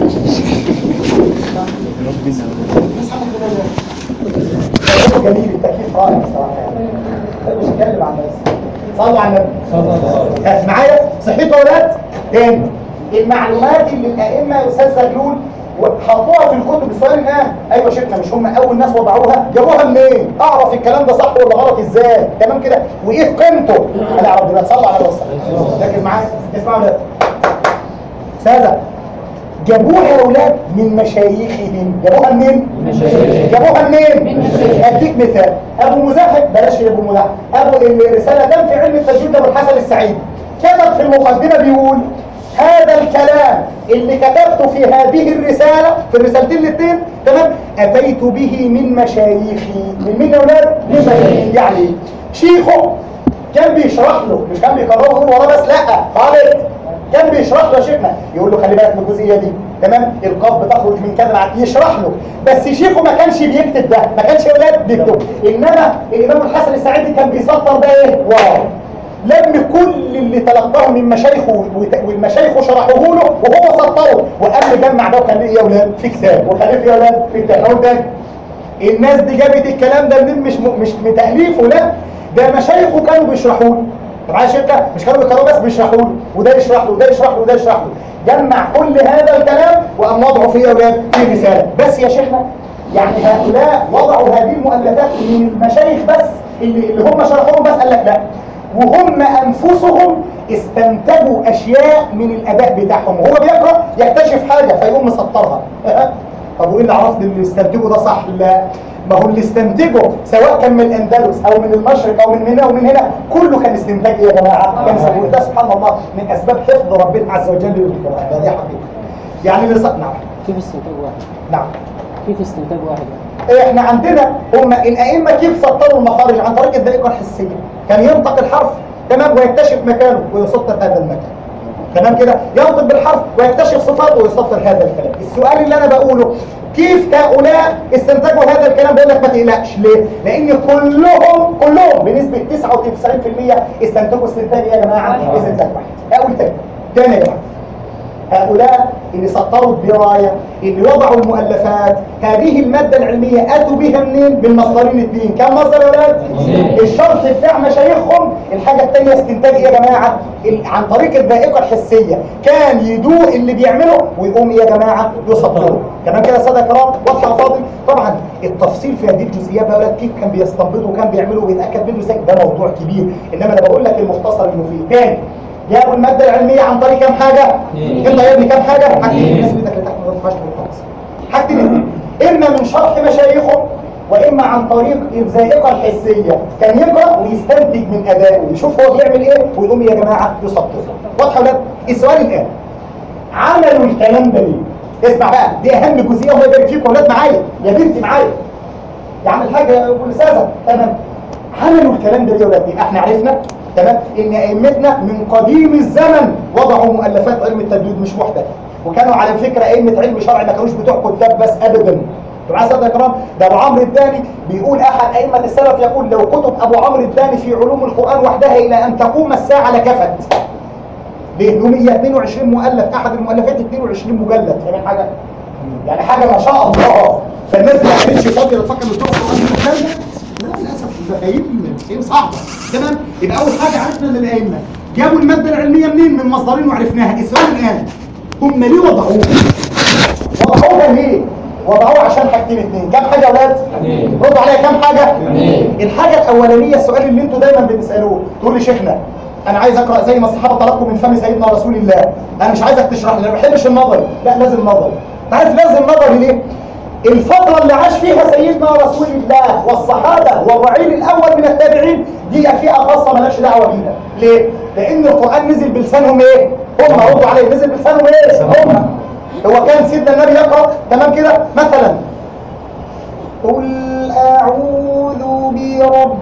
ربنا جميل التكليف رائع بصراحه يعني مش هتكلم عن نفسي صلوا على النبي ها، معايا صحيتوا يا ولاد تاني المعلومات اللي الائمه يا استاذ زغلول حطوها في الكتب السؤال الان ايوه شيخنا مش هم اول ناس وضعوها جابوها منين اعرف الكلام ده صح ولا غلط ازاي تمام كده وايه قيمته انا اعرف دلوقتي صلوا على الرسول ركز معايا اسمعوا يا ولاد استاذه جابوها يا اولاد من مشايخهم جابوها منين جابوها منين اديك مثال ابو مزاحم بلاش ابو مزاحم ابو الرساله كان في علم التجويد ده ابو الحسن السعيد كتب في المقدمه بيقول هذا الكلام اللي كتبته في هذه الرساله في الرسالتين الاثنين تمام اتيت به من مشايخي من مين يا اولاد من مشايخي يعني شيخه كان بيشرح له مش كان بيكرره يقول وراه بس لا خالد كان بيشرح له يا شيخنا يقول له خلي بالك من الجزئيه دي تمام القاف بتخرج من كذا مع- يشرح له بس شيخه ما كانش بيكتب ده ما كانش اولاد بيكتب انما الامام الحسن السعيدي كان بيسطر ده ايه واو لم كل اللي تلقاه من مشايخه وت- والمشايخ شرحوه له وهو سطره وقال له جمع ده وخليه ايه يا اولاد في كتاب وخليه في يا اولاد في كتاب اقول تاني الناس دي جابت الكلام ده منين مش م- مش من تاليفه لا ده مشايخه كانوا بيشرحوا له طب عايز شركه مش كانوا بيقرأوا بس بيشرحوا له وده يشرح له وده يشرح له وده يشرح له جمع كل هذا الكلام وقام وضعه في اولاد في رساله بس يا شيخنا يعني هؤلاء وضعوا هذه المؤلفات من المشايخ بس اللي, اللي هم شرحوهم بس قال لك لا وهم انفسهم استنتجوا اشياء من الاداء بتاعهم وهو بيقرا يكتشف حاجه فيقوم مسطرها طب وايه اللي عرفني اللي استنتجه ده صح لا ما هو اللي استنتجه سواء كان من الاندلس او من المشرق او من هنا ومن هنا كله كان استنتاج إيه يا جماعه كان سبب ده سبحان الله من اسباب حفظ ربنا عز وجل للقران ده دي حقيقه يعني اللي ص- نعم كيف استنتاج واحد؟ نعم كيف استنتاج واحد؟ احنا عندنا هم الائمه كيف سطروا المخارج عن طريق الدقيقه الحسيه كان ينطق الحرف تمام ويكتشف مكانه ويسطر هذا المكان تمام كده ينطق بالحرف ويكتشف صفاته ويسطر هذا الكلام السؤال اللي انا بقوله كيف هؤلاء استنتجوا هذا الكلام بقول لك ما تقلقش ليه لان كلهم كلهم بنسبه 99% استنتجوا استنتاج إيه يا جماعه استنتاج واحد اقول تاني تاني يا جماعه هؤلاء اللي سطروا الدراية اللي وضعوا المؤلفات هذه المادة العلمية أتوا بها منين؟ بالمصدرين الاثنين كم مصدر يا ولاد؟ الشرط بتاع مشايخهم الحاجة الثانية استنتاج إيه يا جماعة ال- عن طريق الذائقة الحسية كان يدوق اللي بيعمله ويقوم إيه يا جماعة يسطره تمام كده يا سادة كرام واضحة يا فاضل طبعا التفصيل في هذه الجزئيات بقى يا ولاد كيف كان بيستنبطوا وكان بيعملوا ويتأكد منه ازاي ده موضوع كبير إنما أنا بقول لك المختصر المفيد تاني جابوا المادة العلمية عن طريق كم حاجة؟ انت يا ابني كم حاجة؟ حاجتين الناس بدك لتحت ما تنفعش بالخمس حاجتين اما من شرح مشايخه واما عن طريق الذائقة الحسية كان يقرأ ويستنتج من ادائه يشوف هو بيعمل ايه ويقوم يا جماعة يسطر واضحة ولا لا؟ السؤال الان عملوا الكلام ده ليه؟ اسمع بقى دي اهم جزئية الله يبارك فيكم اولاد معايا يا بنتي معايا يا عم الحاج ابو الاستاذه تمام عملوا الكلام ده ليه يا ولاد يبقى احنا عرفنا تمام ان ائمتنا من قديم الزمن وضعوا مؤلفات علم التجويد مش محدث وكانوا على فكره ائمه علم شرعي ما كانوش بتوع كتاب بس ابدا دعاء ساده كرام ده ابو عمرو الداني بيقول احد ائمه السلف يقول لو كتب ابو عمرو الداني في علوم القران وحدها الى ان تقوم الساعه لكفت ليه؟ له 122 مؤلف احد المؤلفات 22 مجلد فاهم حاجه؟ يعني حاجه ما شاء الله فالناس ما كانتش فاضيه تفكر انه تقف قران الكلام ده لا للاسف المفاهيم مفاهيم صعبه تمام يبقى اول حاجه عرفنا ان الائمه جابوا الماده العلميه منين؟ من مصدرين وعرفناها السؤال الان هم ليه وضعوها؟ وضعوها ليه؟ وضعوها عشان حاجتين اتنين كام حاجه يا اولاد؟ ردوا عليا كام حاجه؟ الحاجه الاولانيه السؤال اللي انتوا دايما بتسالوه تقول لي شيخنا انا عايز اقرا زي ما الصحابه طلبوا من فم سيدنا رسول الله انا مش عايزك تشرح لي انا ما بحبش النظري لا لازم نظري انت عارف لازم نظري ليه الفترة اللي عاش فيها سيدنا رسول الله والصحابة والرعيل الأول من التابعين دي فئة خاصة مالهاش دعوة بينا ليه؟ لأن القرآن نزل بلسانهم إيه؟ هم ردوا عليه نزل بلسانهم إيه؟ هم هو كان سيدنا النبي يقرأ تمام كده مثلا قل أعوذ برب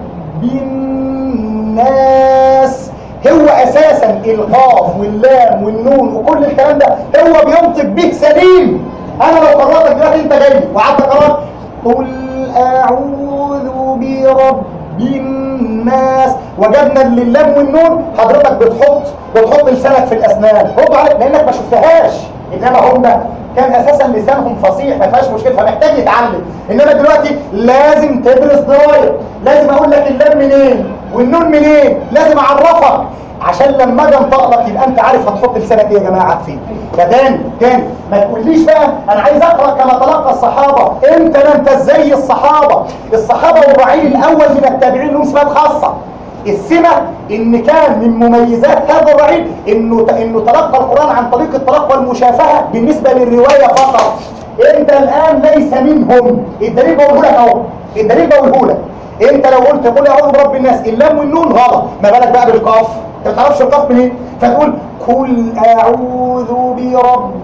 الناس هو أساسا القاف واللام والنون وكل الكلام ده هو بينطق به سليم أنا لو قررتك دلوقتي أنت جاي وقعدت قررت قل أعوذ برب الناس وجدنا ان اللام والنون حضرتك بتحط بتحط لسانك في الاسنان رد عليك لانك ما شفتهاش انما هم كان اساسا لسانهم فصيح ما فيهاش مشكله فمحتاج يتعلم انما دلوقتي لازم تدرس درايه لازم اقول لك اللام منين والنون منين لازم اعرفك عشان لما اجي انطق لك يبقى انت عارف هتحط لسانك ايه يا جماعه فين فتاني تاني ما تقوليش بقى انا عايز اقرا كما تلقى الصحابه انت ما انت زي الصحابه الصحابه والرعيل الاول من التابعين لهم صفات خاصه السمة ان كان من مميزات هذا الرعيل انه انه تلقى القرآن عن طريق التلقى المشافهة بالنسبة للرواية فقط انت الان ليس منهم الدليل بقوله لك اهو الدليل بقوله لك انت لو قلت قل اعوذ برب الناس اللام والنون غلط ما بالك بقى بالقاف انت ما تعرفش القاف منين فتقول قل اعوذ برب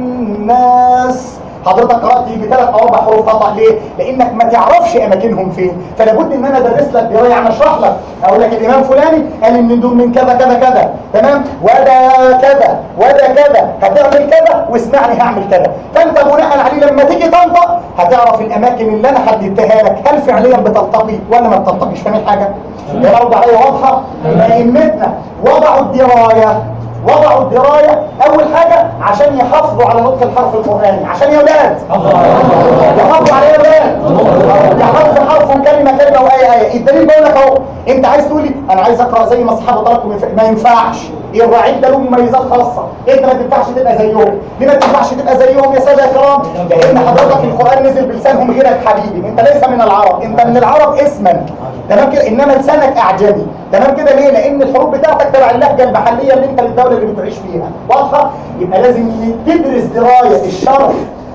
الناس حضرتك قرات يجي ثلاث او اربع حروف خطا ليه؟ لانك ما تعرفش اماكنهم فين فلا بد ان انا ادرس لك درايه يعني اشرح لك اقول لك الامام فلاني قال ان دول من كذا كذا كذا تمام وده كذا وده كذا هتعمل كذا واسمعني هعمل كذا فانت بناء عليه لما تيجي تنطق هتعرف الاماكن اللي انا حددتها لك هل فعليا بتلتقي ولا ما بتلتقيش فاهم حاجه؟ برضه عليا واضحه ائمتنا وضعوا الدرايه وضعوا الدراية أول حاجة عشان يحافظوا على نطق الحرف القرآني عشان يا ولاد يحافظوا عليه يا ولاد يحافظوا حرف كلمة كلمة وآية آية الدليل بقول لك أهو أنت عايز تقول لي أنا عايز أقرأ زي ما أصحابه طلبوا من ما ينفعش الرعيل ده له مميزات خاصة أنت ما تنفعش تبقى زيهم ليه ما تنفعش تبقى زيهم يا سادة يا كرام لأن حضرتك القرآن نزل بلسانهم غيرك حبيبي أنت ليس من العرب أنت من العرب اسما تمام كده إنما لسانك أعجمي تمام كده ليه لأن الحروف بتاعتك تبع اللهجة المحلية اللي أنت للدولة اللي بتعيش فيها واضحة يبقى لازم تدرس دراية الشرح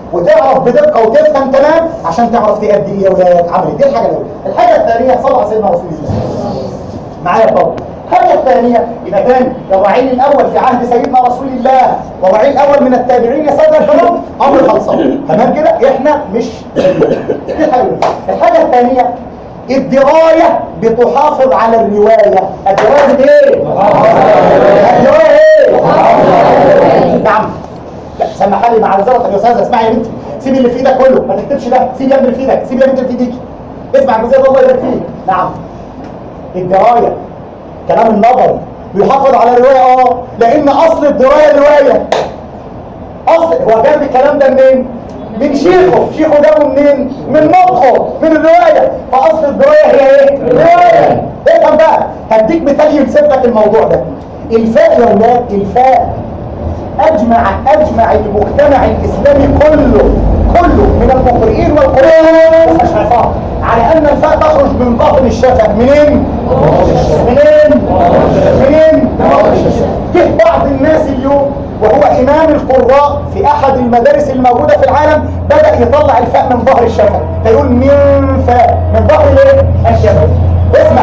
وتعرف بدقه وتفهم تمام عشان تعرف تأدي ايه يا ولاد عمل دي الحاجه الاولى الحاجه الثانيه صلى على سيدنا رسول الله معايا طبعا الحاجه الثانيه يبقى كان الرعيل الاول في عهد سيدنا رسول الله والرعيل الاول من التابعين يا ساده الكرام امر خلصان تمام كده احنا مش دي الحاجه الأولى. الحاجه الثانيه الدرايه بتحافظ على الروايه الدرايه بايه الدرايه ايه نعم لا سمح لي مع الزلطه يا استاذه اسمعي يا بنتي سيب اللي في ايدك كله ما تكتبش ده سيب يا ابني اللي في ايدك سيب يا بنتي اللي في ايديك اسمع الجزء الله يبارك فيك نعم الدرايه كلام النظري بيحافظ على الروايه اه لان اصل الدرايه روايه اصل هو جاب الكلام ده منين من شيخه شيخه جابه منين من نطقه من الروايه فاصل الدرايه هي ايه روايه افهم بقى هديك مثال يمسك لك الموضوع ده الفاء يا ولاد الفاء اجمع اجمع المجتمع الاسلامي كله كله من المقرئين والقرآن مش عصام على ان الفاء تخرج من باطن الشفه منين منين منين جه بعض الناس اليوم وهو امام القراء في احد المدارس الموجوده في العالم بدا يطلع الفاء من ظهر الشفه فيقول من فاء من ظهر الايه الشفه اسمع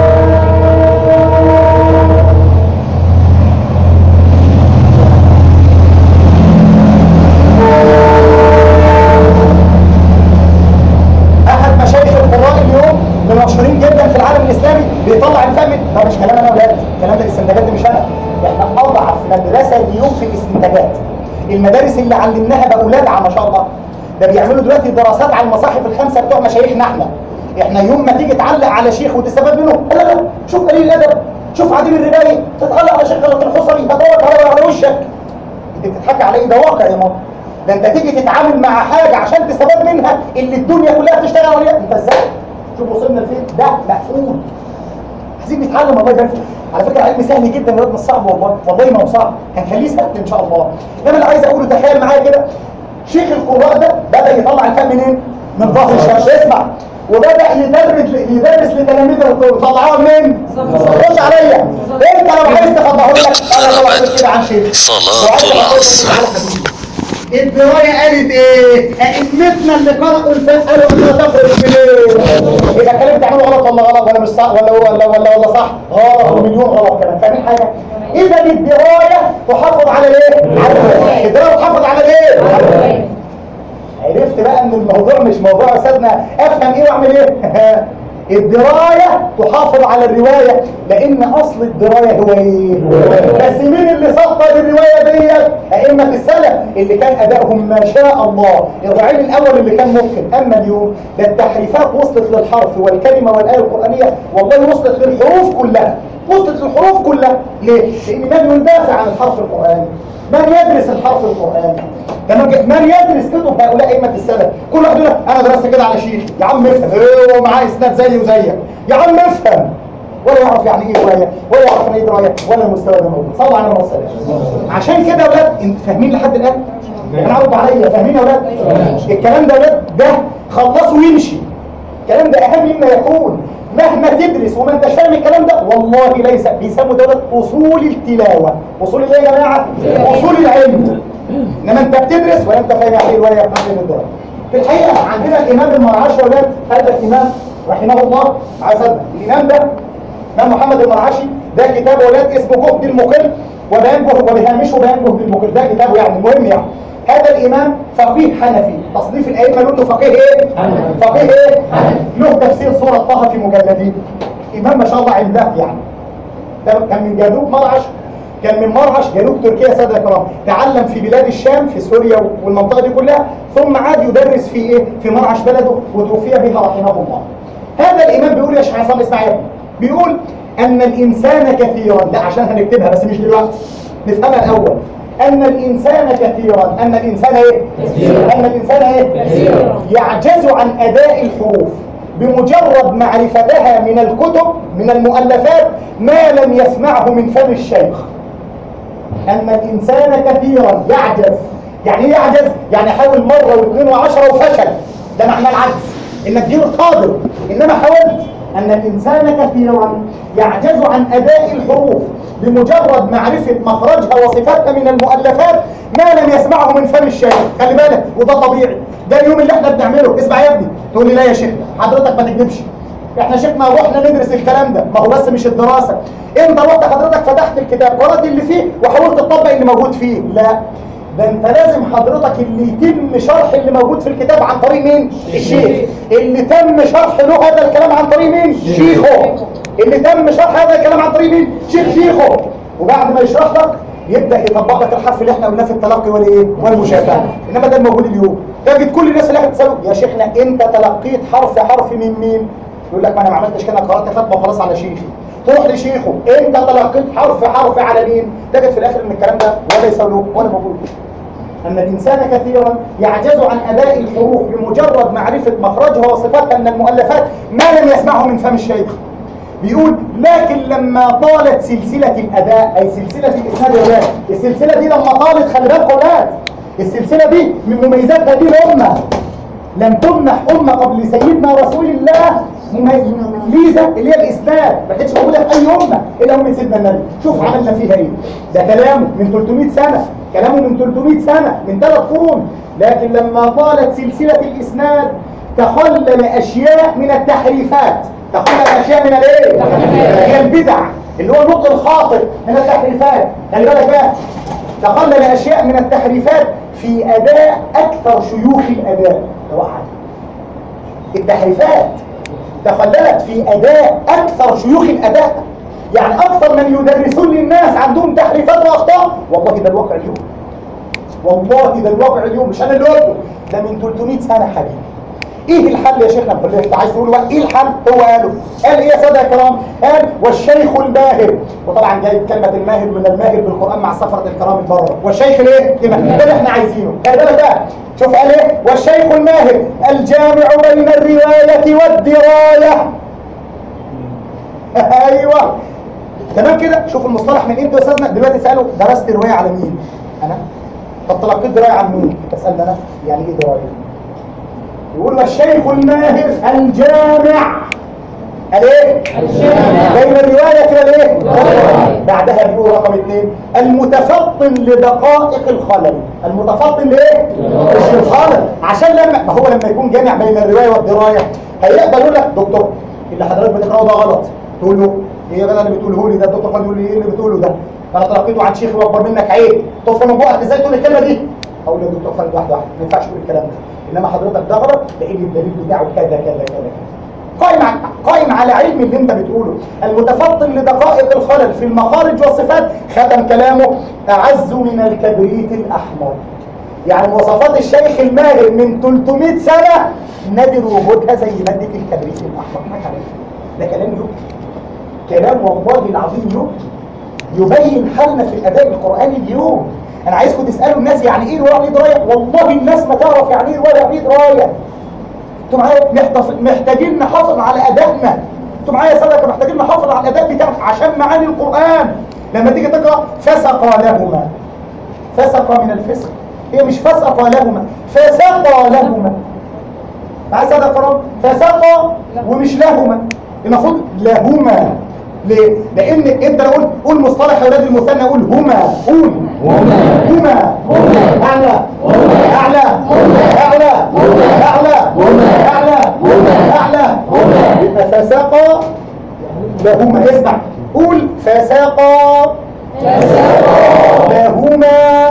احد مشايخ القراء اليوم من المشهورين جدا في العالم الاسلامي بيطلع الفهم ده مش كلام انا يا ولاد الكلام ده الاستنتاجات دي مش انا احنا اضعف مدرسه اليوم في الاستنتاجات المدارس اللي علمناها باولادها ما شاء الله ده بيعملوا دلوقتي دراسات على المصاحف الخمسه بتوع مشايخنا احنا احنا يوم ما تيجي تعلق على شيخ وتستفاد منه لا لا شوف قليل الادب شوف عديم الرباعي تتعلق على شيخ غلط الحصري هدورك على على وشك انت بتضحك على ايه ده واقع يا ماما ده انت تيجي تتعامل مع حاجه عشان تستفاد منها اللي الدنيا كلها بتشتغل عليها انت ازاي شوف وصلنا لفين ده مقفول عايزين نتعلم الله يبارك فيك. على فكره علم سهل جدا يا مش صعب والله والله ما هو صعب هنخليه سهل ان شاء الله انما اللي عايز اقوله تخيل معايا كده شيخ القراء ده بدا يطلع الفهم منين من ظهر الشاشه اسمع وبدا يدرس يدرس لتلاميذه يطلعوها منين خش عليا انت لو عايز تفضحه لك انا طلعت كده عن شيخ صلاة لو عايز تفضحه لك، العصر. تعالى حبيبي. الدراية قالت ايه؟ ائمتنا اللي قرأوا الفقه قالوا انها تخرج منين؟ يبقى الكلام بتعمله غلط ولا غلط ولا مش صح ولا ولا ولا ولا صح؟ غلط ومليون غلط كمان فاهمين حاجة؟ إذا الدراية تحافظ على الايه؟ على الرواية. الدراية تحافظ على الايه؟ على الرواية. عرفت بقى ان الموضوع مش موضوع يا استاذنا افهم ايه واعمل ايه؟ الدراية تحافظ على الرواية لان اصل الدراية هو ايه؟ بس مين اللي سطر الرواية ديت؟ ائمة السلف اللي كان ادائهم ما شاء الله الرعيل الاول اللي كان ممكن اما اليوم ده التحريفات وصلت للحرف والكلمة والاية القرآنية والله وصلت للحروف كلها وصلت للحروف كلها ليه؟ لان من يدافع عن الحرف القرآني من يدرس الحرف القرآني تمام كده؟ من يدرس كتب هؤلاء ائمه السلف كل واحد يقول لك انا درست كده على شيخ يا عم افهم ايه ومعاه اسناد زيي وزيك يا عم افهم ولا يعرف يعني ايه روايه ولا يعرف يعني ايه درايه ولا المستوى ده موجود صلوا على النبي صلى الله عليه وسلم عشان كده يا اولاد انت فاهمين لحد الان انا عرض عليا فاهمين يا اولاد الكلام ده يا اولاد ده خلصه ويمشي الكلام ده اهم مما يكون مهما تدرس وما انتش فاهم الكلام ده والله ليس بيسموا دولة اصول التلاوه اصول ايه يا جماعه اصول العلم انما انت بتدرس ولا انت فاهم يعني ايه روايه محمد الدرجه في الحقيقه عندنا الامام المرعشي يا ولاد هذا الامام رحمه الله عسل الامام ده امام محمد المرعشي ده كتاب يا ولاد اسمه جهد المقل وبيان جهد وبهامشه بيان جهد المقل ده كتابه يعني مهم يعني هذا الامام فقيه حنفي تصنيف الائمه له فقيه ايه فقيه ايه له تفسير سوره طه في مجلدين امام ما شاء الله عملاق يعني ده كان من جنوب مرعش كان من مرعش جنوب تركيا سادة الكرام تعلم في بلاد الشام في سوريا والمنطقة دي كلها ثم عاد يدرس في ايه في مرعش بلده وتوفي بها رحمه الله هذا الامام بيقول يا شيخ عصام اسمع يا ابني. بيقول ان الانسان كثيرا لا عشان هنكتبها بس مش دلوقتي نفهمها الاول ان الانسان كثيرا ان الانسان ايه ان الانسان ايه يعجز عن اداء الحروف بمجرد معرفتها من الكتب من المؤلفات ما لم يسمعه من فم الشيخ أن الإنسان كثيرا يعجز يعني ايه يعجز؟ يعني حاول مرة واثنين وعشرة وفشل ده معنى العجز إنك غير قادر إنما حاولت أن الإنسان كثيرا يعجز عن أداء الحروف بمجرد معرفة مخرجها وصفاتها من المؤلفات ما لم يسمعه من فم الشيخ خلي بالك وده طبيعي ده اليوم اللي احنا بنعمله اسمع يا ابني تقول لي لا يا شيخنا حضرتك ما تكذبش احنا شيخنا رحنا ندرس الكلام ده ما هو بس مش الدراسة انت رحت حضرتك فتحت الكتاب قرأت اللي فيه وحاولت تطبق اللي موجود فيه لا ده انت لازم حضرتك اللي يتم شرح اللي موجود في الكتاب عن طريق مين الشيخ اللي تم شرح له هذا الكلام عن طريق مين شيخه اللي تم شرح هذا الكلام عن طريق مين شيخ شيخه وبعد ما يشرح لك يبدا يطبق لك الحرف اللي احنا قلناه في التلقي والايه والمشافهه انما ده الموجود اليوم تجد كل الناس اللي احنا بتساله يا شيخنا انت تلقيت حرف حرف من مين يقول لك ما انا ما عملتش كده قرات ختمه وخلاص على شيخي تروح لشيخه انت تلقيت حرف حرف على مين تجد في الاخر ان الكلام ده ولا يساوي ولا موجود أن الإنسان كثيرا يعجز عن أداء الحروف بمجرد معرفة مخرجها وصفاتها من المؤلفات ما لم يسمعه من فم الشيخ بيقول لكن لما طالت سلسلة الأداء أي سلسلة الإسناد الرواية السلسلة دي لما طالت خلي بالك أولاد السلسلة دي من مميزات هذه الأمة لم تمنح أمة قبل سيدنا رسول الله ميزة اللي هي الإسناد ما كانتش موجودة في أي أمة إلا أمة سيدنا النبي شوف عملنا فيها إيه ده كلامه من 300 سنة كلامه من 300 سنة من ثلاث قرون لكن لما طالت سلسلة الإسناد تخلل أشياء من التحريفات تخلل أشياء من الإيه؟ هي البدع اللي هو النطق الخاطئ من التحريفات خلي بالك بقى تخلل أشياء من التحريفات في أداء أكثر شيوخ الأداء ده واحد التحريفات تخللت في أداء أكثر شيوخ الأداء يعني أكثر من يدرسون للناس عندهم تحريفات وأخطاء والله ده الواقع اليوم والله ده الواقع اليوم مش أنا اللي قلته ده من 300 سنة حبيبي ايه الحل يا شيخنا بقول انت عايز تقول بقى ايه الحل هو قاله قال ايه يا ساده يا كرام قال والشيخ الماهر وطبعا جايب كلمه الماهر من الماهر بالقران مع سفره الكرام البره والشيخ الايه ده اللي احنا عايزينه خلي بالك بقى شوف قال ايه والشيخ الماهر الجامع بين الروايه والدرايه ايوه تمام كده شوف المصطلح من امتى يا استاذنا دلوقتي سالوا درست روايه على مين انا طب تلقيت درايه عن مين تسالني انا يعني ايه درايه يقول والشيخ الماهر الجامع الايه بين الروايه كده الايه بعدها بيقول رقم اثنين المتفطن لدقائق الخلل المتفطن لايه مش للخلل عشان لما ما هو لما يكون جامع بين الروايه والدرايه هيقدر يقول لك دكتور اللي حضرتك بتقراه ده غلط تقول له ايه يا جدع اللي بتقوله لي ده الدكتور خالد يقول لي ايه اللي بتقوله ده انا تلقيته عن شيخي واكبر منك عيب طف من بقك ازاي تقول الكلمه دي اقول له يا دكتور خالد واحده واحده ما ينفعش تقول الكلام ده انما حضرتك ده غلط لان الدليل بتاعه كذا كذا كذا كذا قائم ع- قائم على علم اللي انت بتقوله المتفطن لدقائق الخلل في المخارج والصفات ختم كلامه اعز من الكبريت الاحمر يعني مواصفات الشيخ الماهر من 300 سنه نادر وجودها زي ماده الكبريت الاحمر حاجه عليك ده كلام يبكي كلام والله العظيم يبكي يبين حالنا في الاداء القراني اليوم انا عايزكم تسالوا الناس يعني ايه روايه درايه والله الناس ما تعرف يعني ايه روايه يعني ايه درايه انتوا معايا محتف- محتاجين نحافظ على ادائنا انتوا معايا يا سادة محتاجين نحافظ على الاداء بتاعك عشان معاني القران لما تيجي تقرا فسق لهما فسق من الفسق هي مش فسق لهما فسق لهما معايا يا سادة الكرام فسق ومش لهما المفروض لهما ليه؟ لان انت لو قلت قول مصطلح يا اولاد المثنى قول هما قول هما هما اعلى اعلى اعلى اعلى اعلى اعلى يبقى فساقا لهما اسمع قول فساقا لهما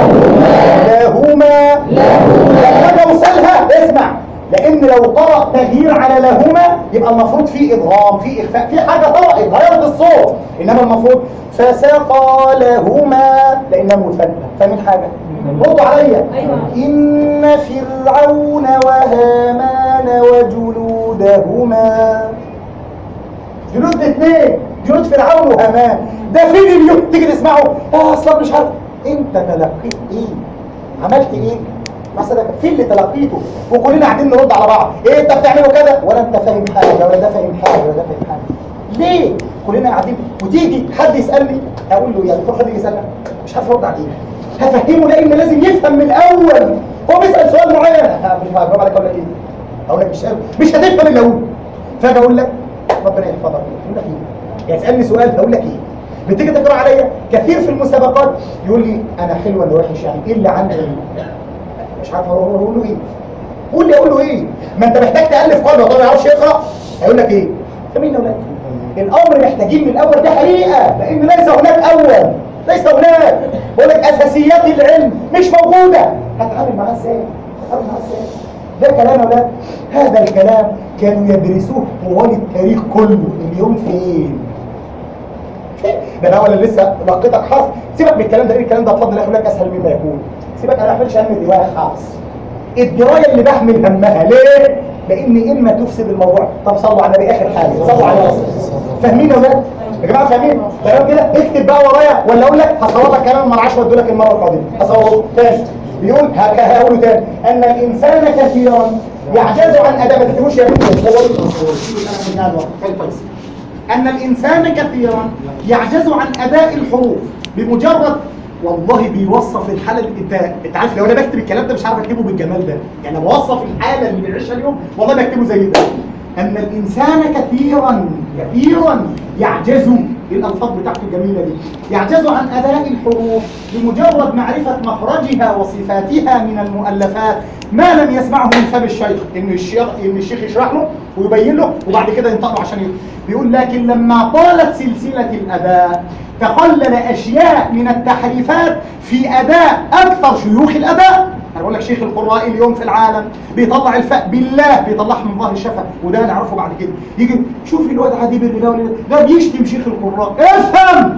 لهما لما اوصلها اسمع لان لو طرأ تغيير على لهما يبقى المفروض في ادغام في اخفاء في حاجه طرأت غيرت الصوت انما المفروض فسقى لهما لانها مثنى فاهمين حاجه ردوا عليا ان فرعون وهامان وجنودهما جنود الاثنين جنود فرعون وهامان ده فين اليوم تيجي تسمعه اه اصلا مش عارف انت تلقيت ايه عملت ايه مثلا في اللي تلقيته وكلنا قاعدين نرد على بعض ايه انت بتعمله كده ولا انت فاهم حاجه ولا ده فاهم حاجه ولا ده فاهم حاجه ليه كلنا قاعدين وتيجي حد يسالني اقول له يا دكتور حد يجي يسالني مش عارف ارد عليه هفهمه لان لازم يفهم من الاول هو بيسال سؤال معين ها، مش هجاوب عليك اقول لك ايه اقول لك مش مش هتفهم الا اقول فاجي اقول لك ربنا يحفظك اقول لك ايه يعني اسالني سؤال اقول لك ايه بتيجي تقرا عليا كثير في المسابقات يقول لي انا حلو ولا وحش يعني ايه اللي عندي مش عارف اقول أقول له ايه قول لي اقول له ايه ما انت محتاج تالف قلبه طب ما يعرفش يقرا هيقول لك ايه فمين اولاد الامر محتاجين من الاول ده حقيقه لان ليس هناك اول ليس هناك بقول لك اساسيات العلم مش موجوده هتعامل معاه ازاي هتعامل معاه ازاي ده كلام يا اولاد هذا الكلام كانوا يدرسوه طوال التاريخ كله اليوم فين ده انا ولا لسه لقيتك حرف سيبك من الكلام ده لان الكلام ده بفضل الله يقول لك اسهل مما يكون سيبك انا ما احملش هم الروايه خالص الدرايه اللي بحمل همها ليه؟ لان اما تفسد الموضوع طب صلوا على النبي اخر حاجه صلوا على النبي فاهمين يا ولاد؟ يا جماعه فاهمين؟ تمام كده اكتب بقى ورايا ولا اقول لك هصور لك كلام المره 10 وادوا لك المره القادمه هصوره تاني بيقول هك- هقوله تاني ان الانسان كثيرا يعجز عن اداء ما تكتبوش يا بنتي صوروا أن الإنسان كثيرا يعجز عن أداء الحروف بمجرد والله بيوصف الحالة اللي انت انت عارف لو انا بكتب الكلام ده مش عارف اكتبه بالجمال ده يعني بوصف الحالة اللي بنعيشها اليوم والله بكتبه زي ده أن الإنسان كثيرا كثيرا يعجز إيه الألفاظ بتاعته الجميلة دي يعجز عن أداء الحروف بمجرد معرفة مخرجها وصفاتها من المؤلفات ما لم يسمعه من فم الشيخ إن الشيخ إن الشيخ يشرح له ويبين له وبعد كده ينطق له عشان يقول بيقول لكن لما طالت سلسلة الأداء تقلل أشياء من التحريفات في أداء أكثر شيوخ الأداء انا بقول لك شيخ القراء اليوم في العالم بيطلع الفاء بالله بيطلعها من ظهر الشفه وده نعرفه بعد كده يجي شوف الواد عديب الرباوي ده بيشتم شيخ القراء افهم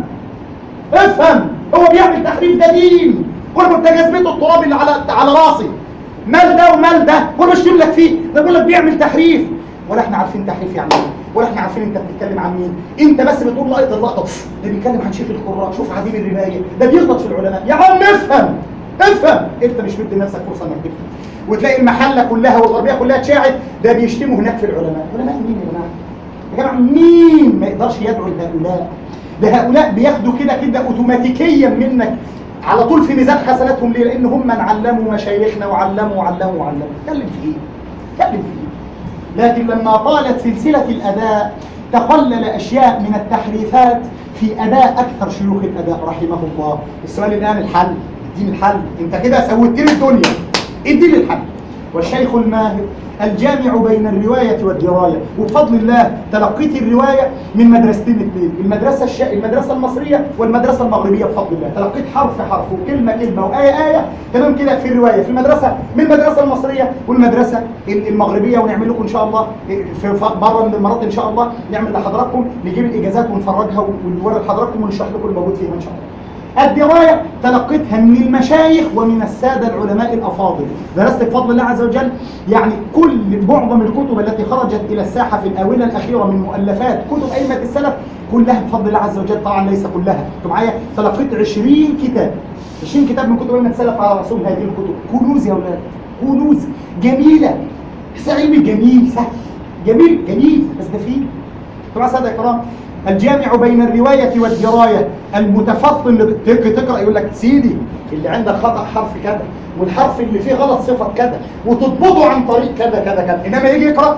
افهم هو بيعمل تحريف ده دين وانت جذبته التراب اللي على على راسي مال ده ومال ده وانا بشتم لك فيه ده بيقول لك بيعمل تحريف ولا احنا عارفين تحريف يعني ايه ولا احنا عارفين انت بتتكلم عن مين انت بس بتقول لقطه اللقطه ده بيتكلم عن شيخ القراء شوف عديم الربايه ده بيغلط في العلماء يا عم افهم افهم انت مش مدي لنفسك فرصه انك تفهم وتلاقي المحله كلها والغربيه كلها اتشاعت ده بيشتموا هناك في العلماء علماء مين يا جماعه يا جماعه مين ما يقدرش يدعو لهؤلاء ده هؤلاء بياخدوا كده كده اوتوماتيكيا منك على طول في ميزان حسناتهم ليه لان هم من علموا مشايخنا وعلموا وعلموا وعلموا اتكلم في ايه اتكلم في ايه لكن لما طالت سلسلة الأداء تقلل أشياء من التحريفات في أداء أكثر شيوخ الأداء رحمه الله السؤال الآن الحل اديني الحل انت كده سويت لي الدنيا اديني الحل والشيخ الماهر الجامع بين الرواية والدراية وبفضل الله تلقيت الرواية من مدرستين اثنين المدرسة الش... المدرسة المصرية والمدرسة المغربية بفضل الله تلقيت حرف حرف وكلمة كلمة وآية آية تمام كده في الرواية في المدرسة من المدرسة المصرية والمدرسة ال- المغربية ونعمل لكم إن شاء الله في ف- مرة من المرات إن شاء الله نعمل لحضراتكم نجيب الإجازات ونفرجها ونوري لحضراتكم ونشرح لكم الموجود فيها إن شاء الله الدراية تلقيتها من المشايخ ومن السادة العلماء الأفاضل درست بفضل الله عز وجل يعني كل معظم الكتب التي خرجت إلى الساحة في الآونة الأخيرة من مؤلفات كتب أئمة السلف كلها بفضل الله عز وجل طبعا ليس كلها انتوا معايا تلقيت 20 كتاب 20 كتاب من كتب أئمة السلف على رسوم هذه الكتب كنوز يا أولاد كنوز جميلة بس علمي جميل سهل جميل جميل بس ده فيه طبعا سادة الكرام الجامع بين الرواية والدراية المتفطن اللي تك- تقرأ يقول لك سيدي اللي عندك خطأ حرف كذا والحرف اللي فيه غلط صفة كذا وتضبطه عن طريق كذا كذا كذا إنما يجي يقرأ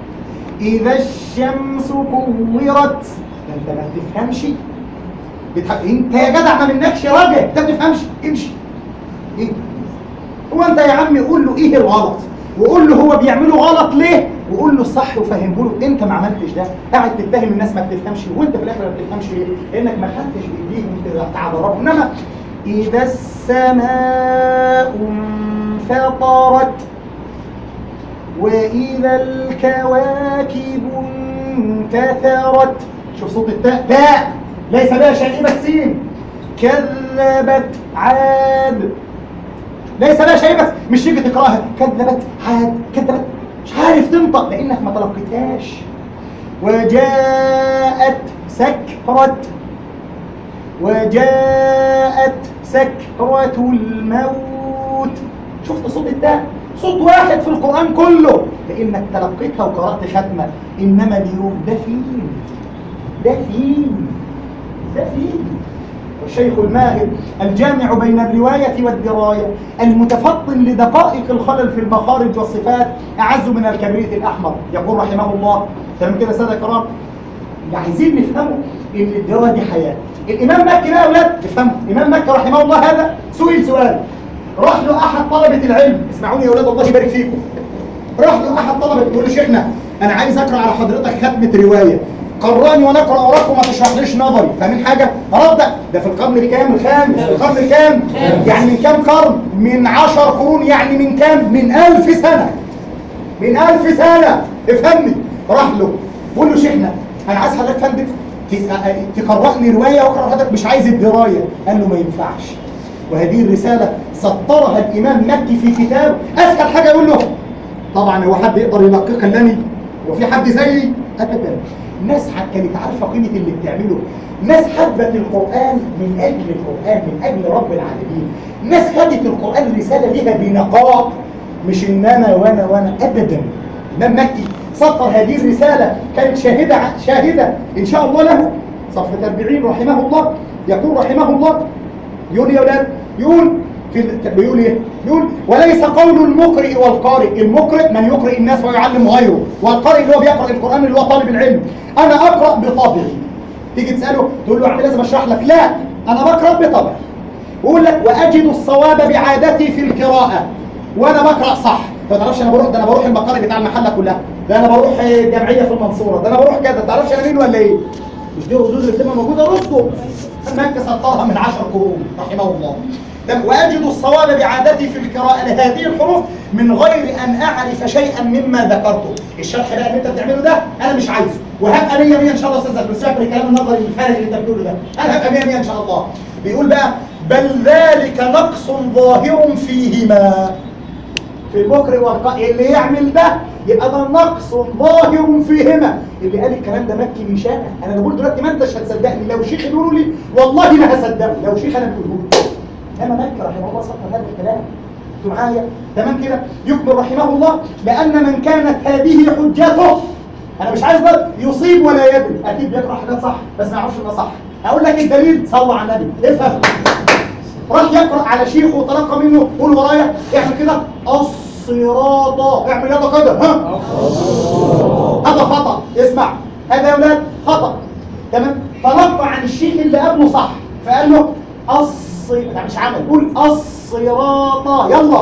إذا الشمس كورت ده أنت ما بتفهمش بتح... أنت يا جدع ما منكش راجع أنت ما بتفهمش امشي إيه؟ هو أنت يا عم قول له إيه الغلط وقول له هو بيعمله غلط ليه وقول له الصح وفهمه له انت ما عملتش ده قاعد تتهم الناس ما بتفهمش وانت في الاخر ما بتفهمش ليه لانك ما خدتش بايديهم تعبرهم انما اذا السماء انفطرت واذا الكواكب انتثرت شوف صوت التاء تاء ليس بها شيء سين كذبت عاد ليس لها شيء بس مش تيجي تقراها كذبت عاد كذبت مش عارف تنطق لانك ما تلقيتهاش وجاءت سكرة وجاءت سكرة الموت شفت صوت التاء صوت واحد في القرآن كله لانك تلقيتها وقرأت ختمة انما اليوم ده فين ده فين ده فين والشيخ الماهر الجامع بين الرواية والدراية المتفطن لدقائق الخلل في المخارج والصفات أعز من الكبريت الأحمر يقول رحمه الله تمام كده سادة كرام اللي عايزين نفهمه ان الدواء دي حياه الامام مكي بقى يا اولاد افهموا الامام مكي رحمه الله هذا سئل سؤال راح له احد طلبه العلم اسمعوني يا اولاد الله يبارك فيكم راح له احد طلبه يقول له شيخنا انا عايز اقرا على حضرتك ختمه روايه قراني وانا اقرا وراك وما تشرحليش نظري فاهمين حاجه رد ده في القرن الكام الخامس في القرن الكام يعني من كام قرن من عشر قرون يعني من كام من ألف سنه من ألف سنة افهمني راح له بقول له شيخنا أنا عايز حضرتك فندم ت- تقرأني رواية وأقرأ حضرتك مش عايز الدراية قال له ما ينفعش وهذه الرسالة سطرها الإمام مكي في كتاب أسهل حاجة يقول له طبعا هو حد يقدر ينقق لني وفي حد زيي أبدا ناس ح- كانت عارفة قيمة اللي بتعمله ناس حبت القرآن من أجل القرآن من أجل رب العالمين ناس خدت القرآن رسالة ليها بنقاء مش ان انا وانا وانا ابدا الامام مكي سطر هذه الرساله كانت شاهده شاهده ان شاء الله له صفحه 40 رحمه الله يقول رحمه الله يقول يا اولاد يقول في ال- بيقول ايه؟ يقول وليس قول المقرئ والقارئ، المقرئ من يقرئ الناس ويعلم غيره، والقارئ اللي هو بيقرأ القرآن اللي هو طالب العلم. أنا أقرأ بطبعي. تيجي تسأله تقول له يا عم لازم أشرح لك، لا أنا بقرأ بطبعي. يقول لك واجد الصواب بعادتي في القراءه وانا بقرا صح ما تعرفش انا بروح ده انا بروح المقر بتاع المحله كلها ده انا بروح جمعيه في المنصوره ده انا بروح كذا ما تعرفش انا مين ولا ايه مش دي ردود اللي بتبقى موجوده رده مكه سطرها من عشر قرون رحمه الله ده واجد الصواب بعادتي في القراءه لهذه الحروف من غير ان اعرف شيئا مما ذكرته الشرح بقى اللي انت بتعمله ده انا مش عايزه وهبقى 100 100 ان شاء الله استاذ بس سيبك من الكلام النظري الفارغ اللي انت بتقوله ده انا هبقى 100 100 ان شاء الله بيقول بقى بل ذلك نقص ظاهر فيهما في المقرئ والقارئ اللي يعمل ده يبقى ده نقص ظاهر فيهما اللي قال الكلام ده مكي من شاء انا بقول دلوقتي ما انتش هتصدقني لو شيخ يقولوا لي والله ما هصدقه لو شيخ انا بقوله له اما مكي رحمه الله سطر هذا الكلام انتوا معايا تمام كده يكمل رحمه الله لان من كانت هذه حجته انا مش عايز بقى يصيب ولا يدري اكيد بيقرا حاجات صح بس ما يعرفش انها صح اقول لك الدليل صلوا على النبي افهم راح يقرأ على شيخه وتلقى منه قول ورايا اعمل كده الصراط اعمل يلا كده ها هذا خطأ اسمع هذا يا ولاد خطأ تمام تلقى عن الشيخ اللي قبله صح فقال له الص ده مش عمل قول الصراط يلا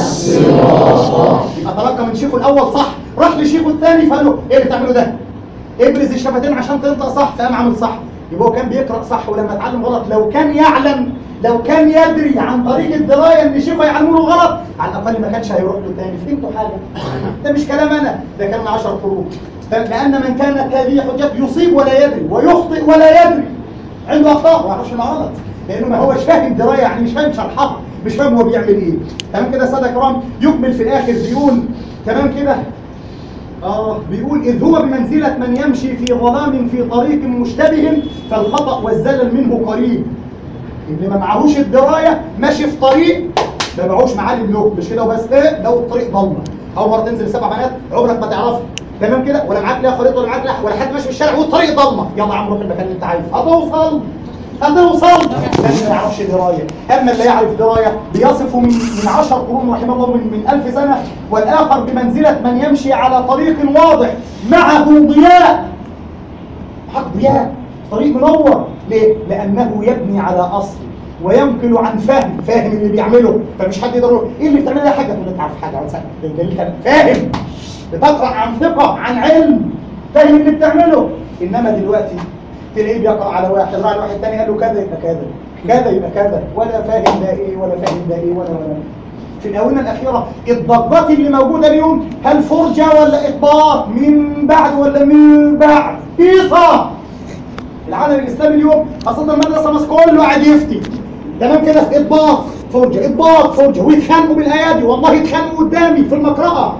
الصراط يبقى تلقى من شيخه الاول صح راح لشيخه الثاني فقال له ايه اللي بتعمله ده ابرز الشفتين عشان تنطق صح فقام عامل صح يبقى هو كان بيقرا صح ولما اتعلم غلط لو كان يعلم لو كان يدري عن طريق الدرايه ان شيخه يعلمه له غلط على الاقل ما كانش هيروح له تاني فهمتوا حاجه ده مش كلام انا ده كلام 10 قرون لان من كانت هذه حجته يصيب ولا يدري ويخطئ ولا يدري عنده اخطاء ما يعرفش انها غلط لانه ما هوش فاهم درايه يعني مش فاهم شرحها مش فاهم هو بيعمل ايه تمام كده يا ساده كرام يكمل في الاخر بيقول تمام كده آه بيقول إذ هو بمنزلة من يمشي في ظلام في طريق مشتبه فالخطأ والزلل منه قريب اللي ما معهوش الدراية ماشي في طريق ما معهوش معالم له مش كده وبس ايه لو الطريق ضلمة أول مرة تنزل سبع بنات عمرك ما تعرفها تمام كده ولا معاك لا خريطة ولا معاك لا ولا حد ماشي في الشارع والطريق ضلمة يلا يا عم روح المكان اللي أنت عايزه هتوصل هتوصل لكن ما يعرفش دراية أما اللي يعرف دراية بيصفه من من 10 قرون رحمه الله من من 1000 سنة والآخر بمنزلة من يمشي على طريق واضح معه ضياء حق ضياء طريق منور ليه؟ لأنه يبني على أصل وينقل عن فهم فاهم اللي بيعمله فمش حد يقدر يقول ايه اللي بتعمله ده حاجه تقول له انت عارف حاجه ولا ده دليل كلام فاهم بتقرا عن ثقه عن علم فاهم اللي بتعمله انما دلوقتي تلاقيه بيقرا على واحد راح على واحد تاني قال له كذا يبقى كذا كذا يبقى كذا ولا فاهم ده ايه ولا فاهم ده ايه ولا ولا في الآونة الأخيرة الضجات اللي موجودة اليوم هل فرجة ولا إطباق من بعد ولا من بعد إيصا العالم الإسلامي اليوم خاصة المدرسة مصر كله قاعد يفتي تمام كده إطباق فرجة إطباق فرجة ويتخانقوا بالأيادي والله يتخانقوا قدامي في المقرأة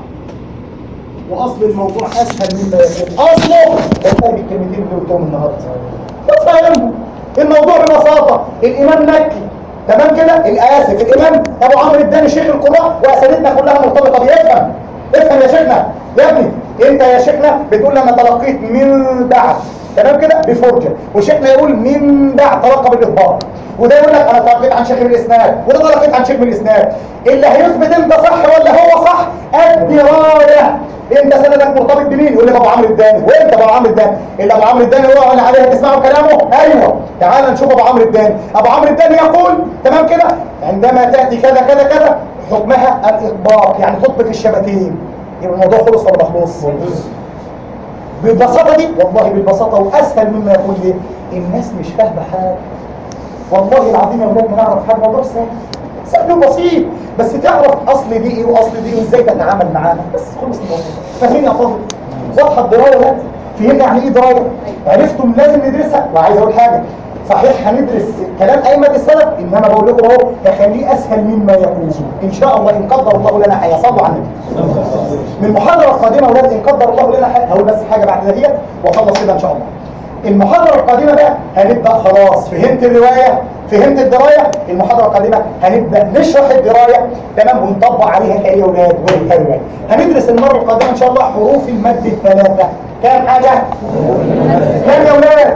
وأصل الموضوع أسهل مما يكون أصله والله الكلمتين اللي قلتهم النهاردة تفهموا الموضوع ببساطة الإمام مكي تمام كده الآسف الإمام أبو عمرو الداني شيخ القراء وأساليبنا كلها مرتبطة بيفهم افهم يا شيخنا يا ابني أنت يا شيخنا بتقول لي أنا تلقيت من بعد تمام كده بفرجه وشيخنا يقول من بعد تلقى بالاخبار وده يقول لك انا تلقيت عن شيخ من الاسناد وده تلقيت عن شيخ من الاسناد اللي هيثبت انت صح ولا هو صح الدرايه انت سندك مرتبط بمين يقول لك ابو عمرو الداني وانت ابو عمرو الداني اللي ابو عمرو الداني هو اللي عليه تسمعوا كلامه ايوه تعال نشوف ابو عمرو الداني ابو عمرو الداني يقول تمام كده عندما تاتي كذا كذا كذا حكمها الاطباق يعني تطبق الشبكين يبقى الموضوع خلص ولا مخلص بالبساطه دي والله بالبساطه واسهل مما يقول لي الناس مش فاهمه حاجه والله العظيم يا ولاد ما نعرف حاجه الموضوع سهل سهل وبسيط بس تعرف اصل دي ايه واصل دي ايه وازاي تتعامل معاها بس خلص الموضوع فاهمين يا فاضل واضحه الدرايه ولا فهمنا يعني ايه درايه عرفتم لازم ندرسها وعايز اقول حاجه صحيح هندرس كلام ائمه السلف انما بقول لكم اهو هخليه اسهل مما يكون ان شاء الله ان قدر الله لنا حياه صلوا على النبي من المحاضره القادمه يا اولاد ان قدر الله لنا حياه هقول بس حاجه بعد دهيت واخلص كده ان شاء الله المحاضرة القادمة بقى هنبدأ خلاص فهمت الرواية فهمت الدراية المحاضرة القادمة هنبدأ نشرح الدراية تمام ونطبق عليها كأي أولاد وكرواية هندرس المرة القادمة إن شاء الله حروف المد الثلاثة كام حاجة؟ كام يا أولاد؟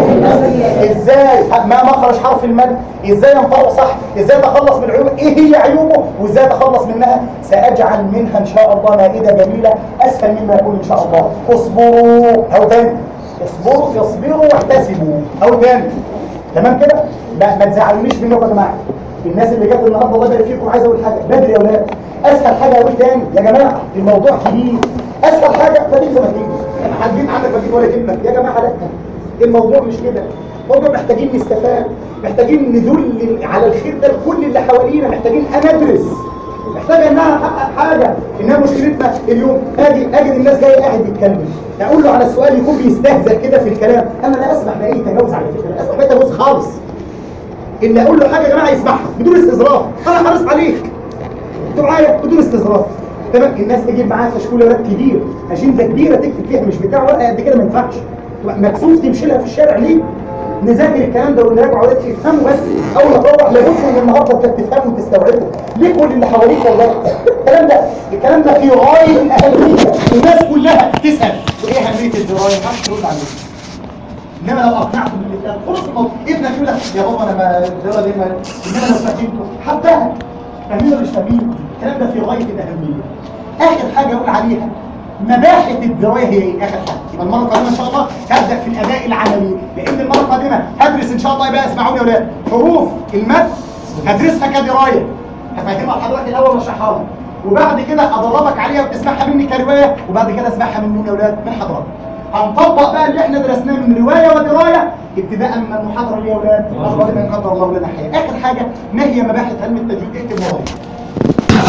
إزاي ما مخرج حرف المد؟ إزاي ينطق صح؟ إزاي أتخلص من العيوب؟ إيه هي عيوبه؟ وإزاي أتخلص منها؟ سأجعل منها إن شاء الله مائدة جميلة أسهل مما يكون إن شاء الله اصبروا أو تاني اصبروا اصبروا واحتسبوا او تاني تمام كده لا ما تزعلونيش منكم يا جماعه الناس اللي جت النهارده الله يبارك فيكم عايز اقول حاجه بدري يا اولاد اسهل حاجه اقول تاني يا جماعه الموضوع كبير اسهل حاجه تجيب زي ما تيجي هتجيب عندك ما تجيب ولا كلمه يا جماعه لا الموضوع مش كده الموضوع محتاجين نستفاد محتاجين ندل على الخير ده لكل اللي حوالينا محتاجين ندرس محتاجه انها احقق حاجه انها مشكلتنا اليوم اجي اجي الناس جايه قاعد يتكلم اقول له على سؤال يكون بيستهزأ كده في الكلام انا لا اسمح باي تجاوز على فكره لا اسمح باي تجاوز خالص اللي اقول له حاجه يا جماعه يسمعها بدون استظراف انا حريص عليك انتوا معايا بدون استظراف تمام الناس تجيب معاها كشكول ورق كبير اجنده كبيره تكتب فيها مش بتاع ورقه قد كده ما ينفعش تبقى مكسوف تمشي لها في الشارع ليه نذاكر الكلام ده ونراجعه ولاد تفهموا بس اول ما تروح لابد من النهارده انت تفهمه وتستوعبه ليه كل اللي حواليك والله الكلام ده الكلام ده في غايه الاهميه الناس كلها تسال وايه اهميه الدرايه ما حدش يرد عليك انما لو اقنعته بالكتاب خلص الموضوع ابنك يقول لك يا بابا انا ما الدرايه دي ما انما لو فهمته حبها فاهمين ولا مش فاهمين الكلام ده في غايه الاهميه اخر حاجه اقول عليها مباحث الدرايه هي ايه اخر حاجه يبقى المره القادمه ان شاء الله هبدا في الاداء العملي لان المره القادمه هدرس ان شاء الله بقى اسمعوني يا اولاد حروف المد هدرسها كدرايه هفهمها لحضرتك الاول واشرحها لك وبعد كده ادربك عليها وتسمعها مني كروايه وبعد كده اسمعها من مين يا اولاد من حضرتك هنطبق بقى اللي احنا درسناه من روايه ودرايه ابتداء من المحاضره اللي يا اولاد القادمه ان قدر الله لنا حياه اخر حاجه ما هي مباحث علم التجويد اكتب ورايا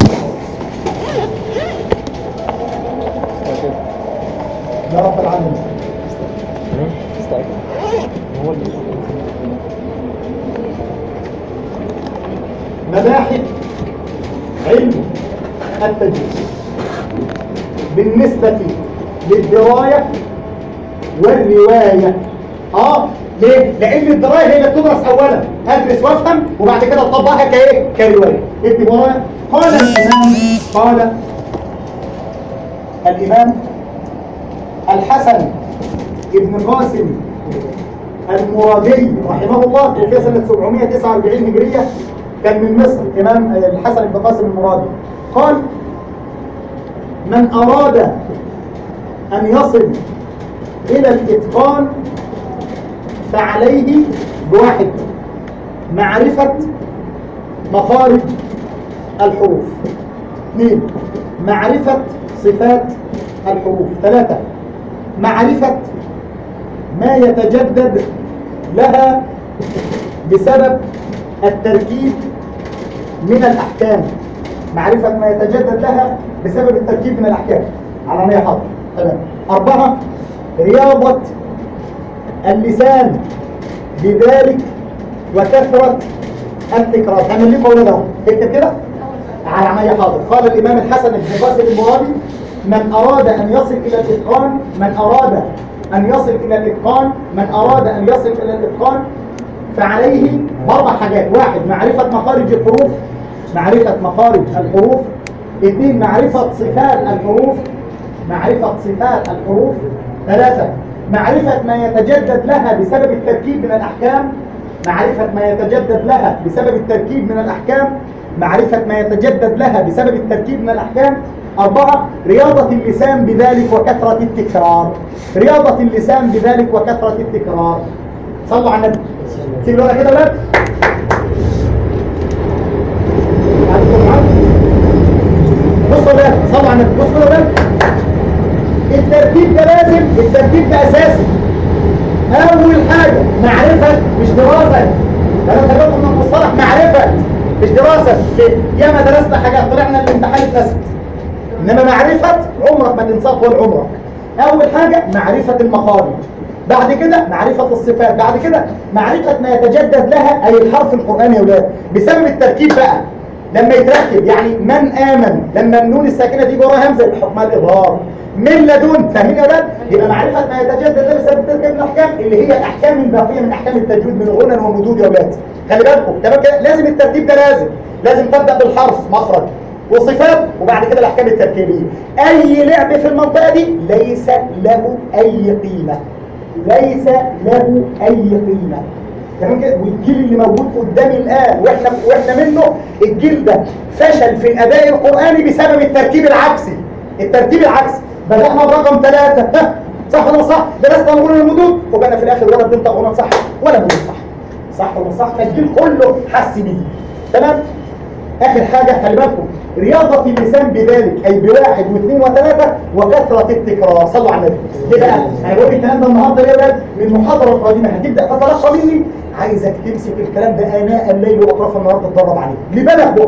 يا رب العالمين مباحث علم التجويد بالنسبة للدراية والرواية اه ليه؟ لأن الدراية هي اللي بتدرس أولا أدرس وأفهم وبعد كده أطبقها كإيه؟ كرواية اكتب ورايا قال الإمام قال الإمام الحسن ابن قاسم المرادي رحمه الله توفي سنة 749 هجرية كان من مصر إمام الحسن بن قاسم المرادي قال من أراد أن يصل إلى الإتقان فعليه بواحد معرفة مخارج الحروف اثنين معرفة صفات الحروف ثلاثة معرفة ما يتجدد لها بسبب التركيب من الأحكام معرفة ما يتجدد لها بسبب التركيب من الأحكام على ما يحضر تمام أربعة رياضة اللسان بذلك وكثرة التكرار هعمل لكم أولادهم اكتب كده على عملية حاضر قال الإمام الحسن بن قاسم المرادي من أراد أن يصل إلى الإتقان من أراد أن يصل إلى الإتقان من أراد أن يصل إلى الإتقان فعليه بأربع حاجات واحد معرفة مخارج الحروف معرفة مخارج الحروف اثنين معرفة صفات الحروف معرفة صفات الحروف ثلاثة معرفة ما يتجدد لها بسبب التركيب من الأحكام معرفة ما يتجدد لها بسبب التركيب من الأحكام معرفة ما يتجدد لها بسبب التركيب من الأحكام أربعة رياضة اللسان بذلك وكثرة التكرار رياضة اللسان بذلك وكثرة التكرار صلوا على النبي سيب الورقة كده ولاد بصوا يا ولاد صلوا على النبي بصوا يا ولاد الترتيب ده لازم الترتيب ده أساسي أول حاجة معرفة مش دراسة أنا خليكم من المصطلح معرفة مش دراسة ليه؟ ياما درسنا حاجات طلعنا الامتحان اتنست إنما معرفة عمرك ما تنساه طول عمرك أول حاجة معرفة المخارج بعد كده معرفة الصفات بعد كده معرفة ما يتجدد لها أي الحرف القرآني يا ولاد بسبب التركيب بقى لما يتركب يعني من آمن لما النون الساكنة دي وراها همزة بحكم الإظهار من لدن فاهمين يا ولاد يبقى معرفة ما يتجدد ده بسبب تركيب الأحكام اللي هي الأحكام الباقية من أحكام التجويد من غنى ومدود يا ولاد خلي بالكم تمام كده لازم الترتيب ده لازم لازم تبدأ بالحرف مخرج وصفات وبعد كده الأحكام التركيبية أي لعب في المنطقة دي ليس له أي قيمة ليس له أي قيمة تمام كده والجيل اللي موجود قدامي الآن واحنا واحنا منه الجيل ده فشل في الأداء القرآني بسبب الترتيب العكسي الترتيب العكسي بدأنا برقم ثلاثة ها صح ولا صح درسنا غنى المدود وبقى في الآخر ولا بنت غنى صح ولا مدود صح صح ولا صح فالجيل كله حس بيه تمام آخر حاجة خلي بالكم رياضة اللسان بذلك أي بواحد واثنين وثلاثة وكثرة التكرار صلوا على النبي ليه بقى؟ أنا بقول الكلام ده النهارده ليه بقى؟ من محاضرة قادمة هتبدأ تتلقى مني عايزك تمسك الكلام ده آناء الليل وأطراف النهار تتدرب عليه لبالك بكرة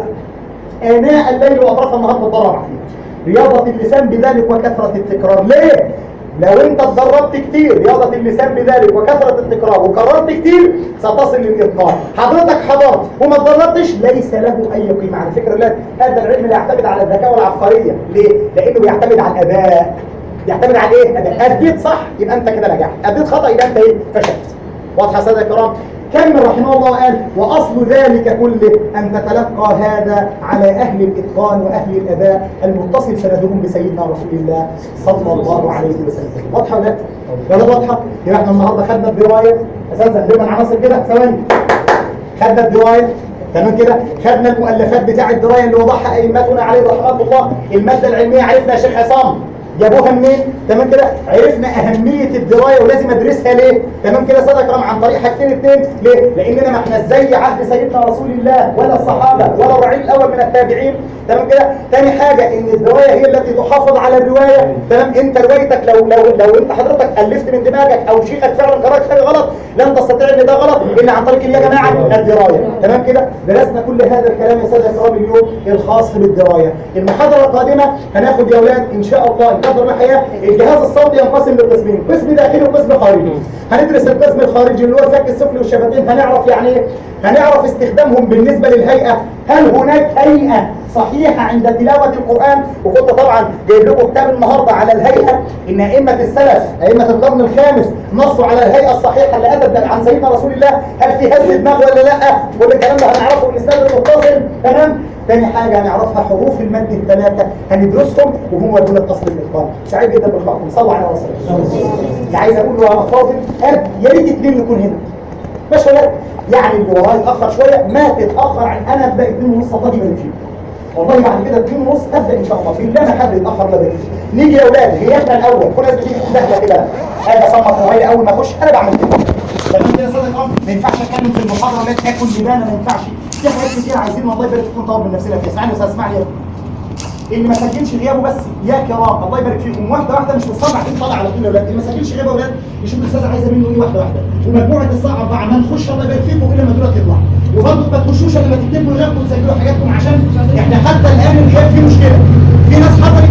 آناء الليل وأطراف النهار تتدرب عليه رياضة اللسان بذلك وكثرة التكرار ليه؟ لو انت اتدربت كتير رياضة اللسان بذلك وكثرة التكرار وكررت كتير ستصل للإتقان حضرتك حضرت وما اتدربتش ليس له أي قيمة على فكرة لا هذا العلم لا يعتمد على الذكاء والعبقرية ليه؟ لأنه بيعتمد على الأداء يعتمد على ايه؟ أداء أديت صح يبقى أنت كده نجحت أديت خطأ يبقى أنت ايه؟ فشلت واضحة يا سادة الكرام كمل رحمه الله قال وأصل ذلك كله أن تتلقى هذا على أهل الإتقان وأهل الأداء المتصل سندهم بسيدنا رسول الله صلى الله عليه وسلم واضحة ولا لا؟ ولا واضحة؟ يبقى احنا النهارده خدنا الدراية أساسا لما العناصر كده ثواني خدنا الدراية تمام كده خدنا المؤلفات بتاع الدراية اللي وضعها أئمتنا عليه رحمه الله المادة العلمية عرفنا يا شيخ عصام جابوها منين تمام كده عرفنا اهميه الدرايه ولازم ادرسها ليه تمام كده صدق كرام عن طريق حاجتين اتنين ليه لاننا ما احنا زي عهد سيدنا رسول الله ولا الصحابه ولا الرعيل الاول من التابعين تمام كده تاني حاجه ان الدرايه هي التي تحافظ على الروايه تمام انت روايتك لو لو لو انت حضرتك الفت من دماغك او شيخك فعلا قرات حاجه غلط لن تستطيع ان ده غلط الا عن طريق يا جماعه الدرايه تمام كده درسنا كل هذا الكلام يا ساده الكرام اليوم الخاص بالدرايه المحاضره القادمه هناخد يا اولاد ان شاء الله الفتره الحقيقه الجهاز الصوتي ينقسم لقسمين قسم داخلي وقسم خارجي هندرس القسم الخارجي اللي هو الفك السفلي والشفتين هنعرف يعني ايه هنعرف استخدامهم بالنسبه للهيئه هل هناك هيئه صحيحه عند تلاوه القران وكنت طبعا جايب لكم كتاب النهارده على الهيئه ان ائمه السلف ائمه القرن الخامس نصوا على الهيئه الصحيحه اللي اتت عن سيدنا رسول الله هل في هز دماغ ولا لا كل الكلام ده هنعرفه بالاسناد المتصل تمام تاني حاجة هنعرفها حروف المد الثلاثة هندرسهم وهم دول الأصل الإتقان سعيد جدا بلقائكم صلوا على رسول الله اللي عايز أقول له يا فاضل قال يا ريت اتنين يكون هنا مش ولا يعني اللي ورايا اتأخر شوية ما تتأخر عن أنا أبدأ اتنين ونص فاضي يبقى فيه والله بعد كده اتنين ونص أبدأ إن شاء الله بالله ما حد يتأخر لا بيجي نيجي يا أولاد غيابنا الأول كل الناس بتيجي تقول داخلة كده هذا صمت موبايلي أول ما أخش أنا بعمل كده تمام كده يا صديق ما ينفعش اتكلم في المحاضره لا تاكل لبانه ما ينفعش في حاجات كتير عايزين والله يبارك فيكم نطور من نفسنا فيها اسمعني يا استاذ اسمعني يا ابني. اللي ما سجلش غيابه بس يا كرام الله يبارك فيكم واحده واحده مش مصطنع بعدين طالع على طول يا اولاد اللي ما سجلش غيابه يا اولاد يشوف الاستاذ عايزه منه ايه واحده واحده ومجموعه الساعه 4 ما نخش الله يبارك فيكم الا ما دول تطلع وبرضه ما تخشوش الا ما تكتبوا غيابكم وتسجلوا حاجاتكم عشان احنا حتى الان الغياب فيه مشكله في ناس حضرت